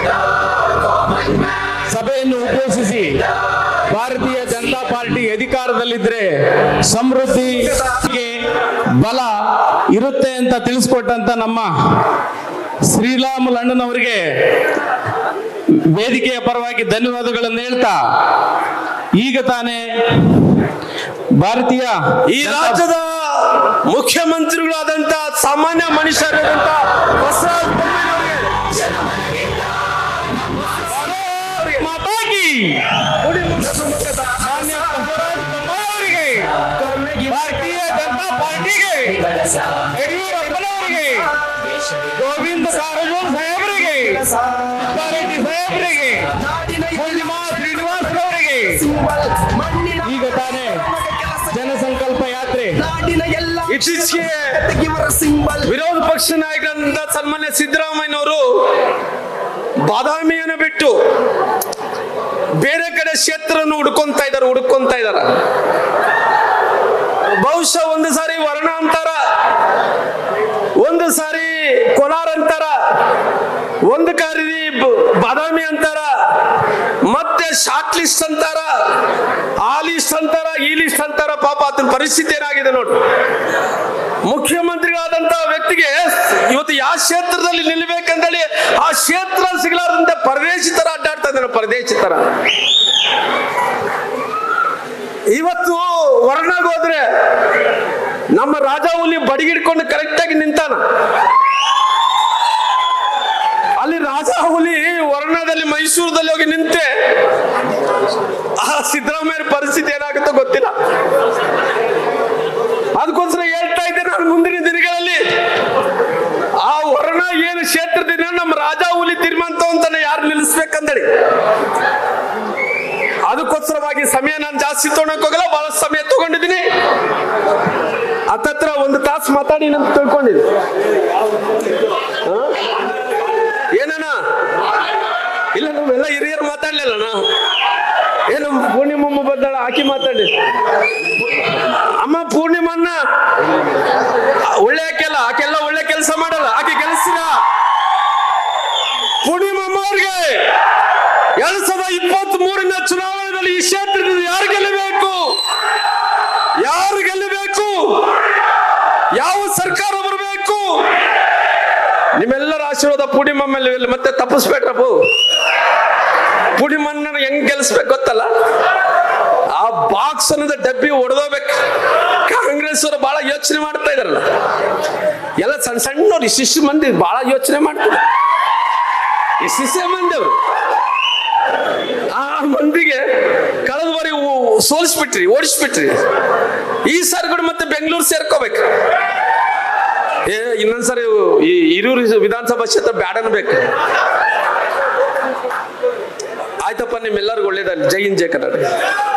ಸಭೆಯನ್ನು ಉದ್ದೇಶಿಸಿ ಭಾರತೀಯ ಜನತಾ ಪಾರ್ಟಿ ಅಧಿಕಾರದಲ್ಲಿದ್ರೆ ಸಮೃದ್ಧಿಗೆ ಬಲ ಇರುತ್ತೆ ಅಂತ ತಿಳಿಸ್ಕೊಟ್ಟಂತ ನಮ್ಮ ಶ್ರೀರಾಮುಲು ಅಣ್ಣನವರಿಗೆ ವೇದಿಕೆಯ ಪರವಾಗಿ ಧನ್ಯವಾದಗಳನ್ನು ಹೇಳ್ತಾ ಈಗ ತಾನೇ ಭಾರತೀಯ
ಈ ರಾಜ್ಯದ ಮುಖ್ಯಮಂತ್ರಿಗಳಾದಂತ ಸಾಮಾನ್ಯ ಮನುಷ್ಯರಾದಂತ ಬಸವರಾಜ ಬೊಮ್ಮಾಯಿಯವರಿಗೆ
ಮಾತಾಗಿ ಮಾನ್ಯ ಬಸವರಾಜ ಬೊಮ್ಮಾಯಿಯವರಿಗೆ ಭಾರತೀಯ ಜನತಾ ಪಾರ್ಟಿಗೆ ಯಡಿಯೂರಪ್ಪನವರಿಗೆ ಗೋವಿಂದ ಕಾರಜೋಳ ಸಾಹೇಬರಿಗೆ ಪಾರ್ಟಿ ಸಾಹೇಬರಿಗೆ ಪೂರ್ಣಿಮಾ ಶ್ರೀನಿವಾಸರವರಿಗೆ ಈಗ ತಾನೇ ಜನಸಂಕಲ್ಪ ಯಾತ್ರೆ
ಇತ್ತೀಚೆಗೆ ವಿರೋಧ ಪಕ್ಷ ನಾಯಕರಾದಂತ ಸನ್ಮಾನ್ಯ ಸಿದ್ದರಾಮಯ್ಯನವರು ಬಾದಾಮಿಯನ್ನು ಬಿಟ್ಟು ಬೇರೆ ಕಡೆ ಕ್ಷೇತ್ರವನ್ನು ಹುಡ್ಕೊಂತ ಇದ್ದಾರೆ ಹುಡ್ಕೊಂತ ಇದ್ದಾರೆ ಬಹುಶಃ ಒಂದು ಸಾರಿ ವರ್ಣ ಅಂತಾರ ಒಂದು ಸಾರಿ ಕೋಲಾರ ಅಂತಾರ ಒಂದು ಕಾರಿ ಬ- ಬಾದಾಮಿ ಅಂತಾರ ಮತ್ತೆ ಶಾರ್ಟ್ ಲಿಸ್ಟ್ ಅಂತಾರ ಆ ಲಿಸ್ಟ್ ಅಂತಾರ ಈ ಲಿಸ್ಟ್ ಅಂತಾರ ಪಾಪ ಅದನ್ನ ಪರಿಸ್ಥಿತಿ ಏನಾಗಿದೆ ನೋಡಿ ಮುಖ್ಯಮಂತ್ರಿಗಳಾದಂತ ವ್ಯಕ್ತಿಗೆ ಇವತ್ತು ಯಾವ ಕ್ಷೇತ್ರದಲ್ಲಿ ನಿಲ್ಬೇಕಂತೇಳಿ ಆ ಕ್ಷೇತ್ರ ಸಿಗಲಾರ್ದಂತೆ ಪರದೇಶಿ ತರ ಅಡ್ಡಾಡ್ತಾ ಇದ್ದಾರೆ ಪರದೇಶಿ ತರ ಇವತ್ತು ವರ್ಣಾಗ ಹೋದ್ರೆ ನಮ್ಮ ರಾಜ ಹುಲಿ ಬಡಿಗಿಡ್ಕೊಂಡು ಕರೆಕ್ಟ್ ಆಗಿ ನಿಂತಾನ ಅಲ್ಲಿ ರಾಜ ಹುಲಿ ವರ್ಣದಲ್ಲಿ ಮೈಸೂರದಲ್ಲಿ ಹೋಗಿ ನಿಂತೆ ಆ ಸಿದ್ದರಾಮಯ್ಯ ಪರಿಸ್ಥಿತಿ ಏನಾಗುತ್ತೋ ಗೊತ್ತಿಲ್ಲ ಅದಕ್ಕೋಸ್ಕರ ಹೇಳ್ತಾ ಇದ್ದೆ ನಾನು ಮುಂದಿನ ದಿನಗಳಲ್ಲಿ ಆ ವರ್ಣ ಏನು ಕ್ಷೇತ್ರದಿಂದ ನಮ್ಮ ರಾಜ ಹುಲಿ ತೀರ್ಮಾನ ಅಂತಾನೆ ಯಾರು ನಿಲ್ಲಿಸ್ಬೇಕಂದಳಿ ಅದಕ್ಕೋಸ್ಕರವಾಗಿ ಸಮಯ ನಾನು ಜಾಸ್ತಿ ತೊಗೊಳಕ್ ಹೋಗಲ್ಲ ಬಹಳ ಸಮಯ ತಗೊಂಡಿದ್ದೀನಿ ಹತ್ತತ್ರ ಒಂದು ತಾಸು ಮಾತಾಡಿ ಅಂತ ತಿಳ್ಕೊಂಡಿದ್ದೀನಿ ಹ? ಏನಣ್ಣ ಇಲ್ಲ ನಾವೆಲ್ಲ ಹಿರಿಯರು ಮಾತಾಡ್ಲಿಲ್ಲಣ್ಣ ಏನು ಪೂರ್ಣಿಮಮ್ಮ ಬಂದಾಳ ಆಕಿ ಮಾತಾಡಿ ಅಮ್ಮ ಪೂರ್ಣಿಮನ್ನ ಒಳ್ಳೆ ಆಕೆಲ್ಲ ಆಕೆಲ್ಲ ಒಳ್ಳೆ ಕೆಲಸ ಮಾಡಲ್ಲ ಆಕೆ ಕೆಲಸಿರ ಪೂರ್ಣಿಮಮ್ಮ ಅವ್ರಿಗೆ ಎರಡ್ ಸಾವಿರದ ಇಪ್ಪತ್ತ್ ಮೂರನೇ ಚುನಾವಣೆಯಲ್ಲಿ ಈ ಕ್ಷೇತ್ರದಿಂದ ಯಾರು ಗೆಲ್ಲಬೇಕು ಯಾರು ಗೆಲ್ಲಬೇಕು ಯಾವ ಸರ್ಕಾರ ಬರಬೇಕು ನಿಮ್ಮೆಲ್ಲರ ಆಶೀರ್ವಾದ ಪೂರ್ಣಿಮಾ ಮೇಲೆ ಇಲ್ಲ, ಮತ್ತೆ ತಪ್ಪಿಸ್ಬೇಡ್ರಪ್ಪ ಪೂರ್ಣಿಮನ್ನ ಹೆಂಗ್ ಗೆಲ್ಲಿಸ್ಬೇಕು ಗೊತ್ತಲ್ಲ ಆ ಬಾಕ್ಸ್ ಅನ್ನೋದು ಡಬ್ಬಿ ಹೊಡೆದೋಗ್ಬೇಕು ಕಾಂಗ್ರೆಸ್ ಅವರು ಬಹಳ ಯೋಚನೆ ಮಾಡ್ತಾ ಇದಾರಲ್ಲ ಎಲ್ಲ ಸಣ್ಣ ಸಣ್ಣವ್ರು ಇಷ್ಟಿಷ್ಟು ಮಂದಿ ಬಹಳ ಯೋಚನೆ ಮಾಡ್ತಾರೆ ಇಷ್ಟಿಷ್ಟೇ ಮಂದಿ ಅವರು ಆ ಮಂದಿಗೆ ಕಳೆದ ಬಾರಿ ಓ- ಸೋಲಿಸ್ಬಿಟ್ರಿ ಓಡಿಸ್ಬಿಟ್ರಿ ಈ ಸಾರಿ ಕೂಡ ಮತ್ತೆ ಬೆಂಗಳೂರು ಸೇರ್ಕೋಬೇಕು ಏ ಇನ್ನೊಂದ್ಸರಿ ಈ ಹಿರೂರು ವಿಧಾನಸಭಾ ಕ್ಷೇತ್ರ ಬ್ಯಾಡ ಅನ್ಬೇಕು ಆಯ್ತಪ್ಪ ನಿಮ್ಮೆಲ್ಲರಿಗೂ ಒಳ್ಳೇದಲ್ಲಿ ಜೈ ಇನ್ ಜೈ ಕನ್ನಡ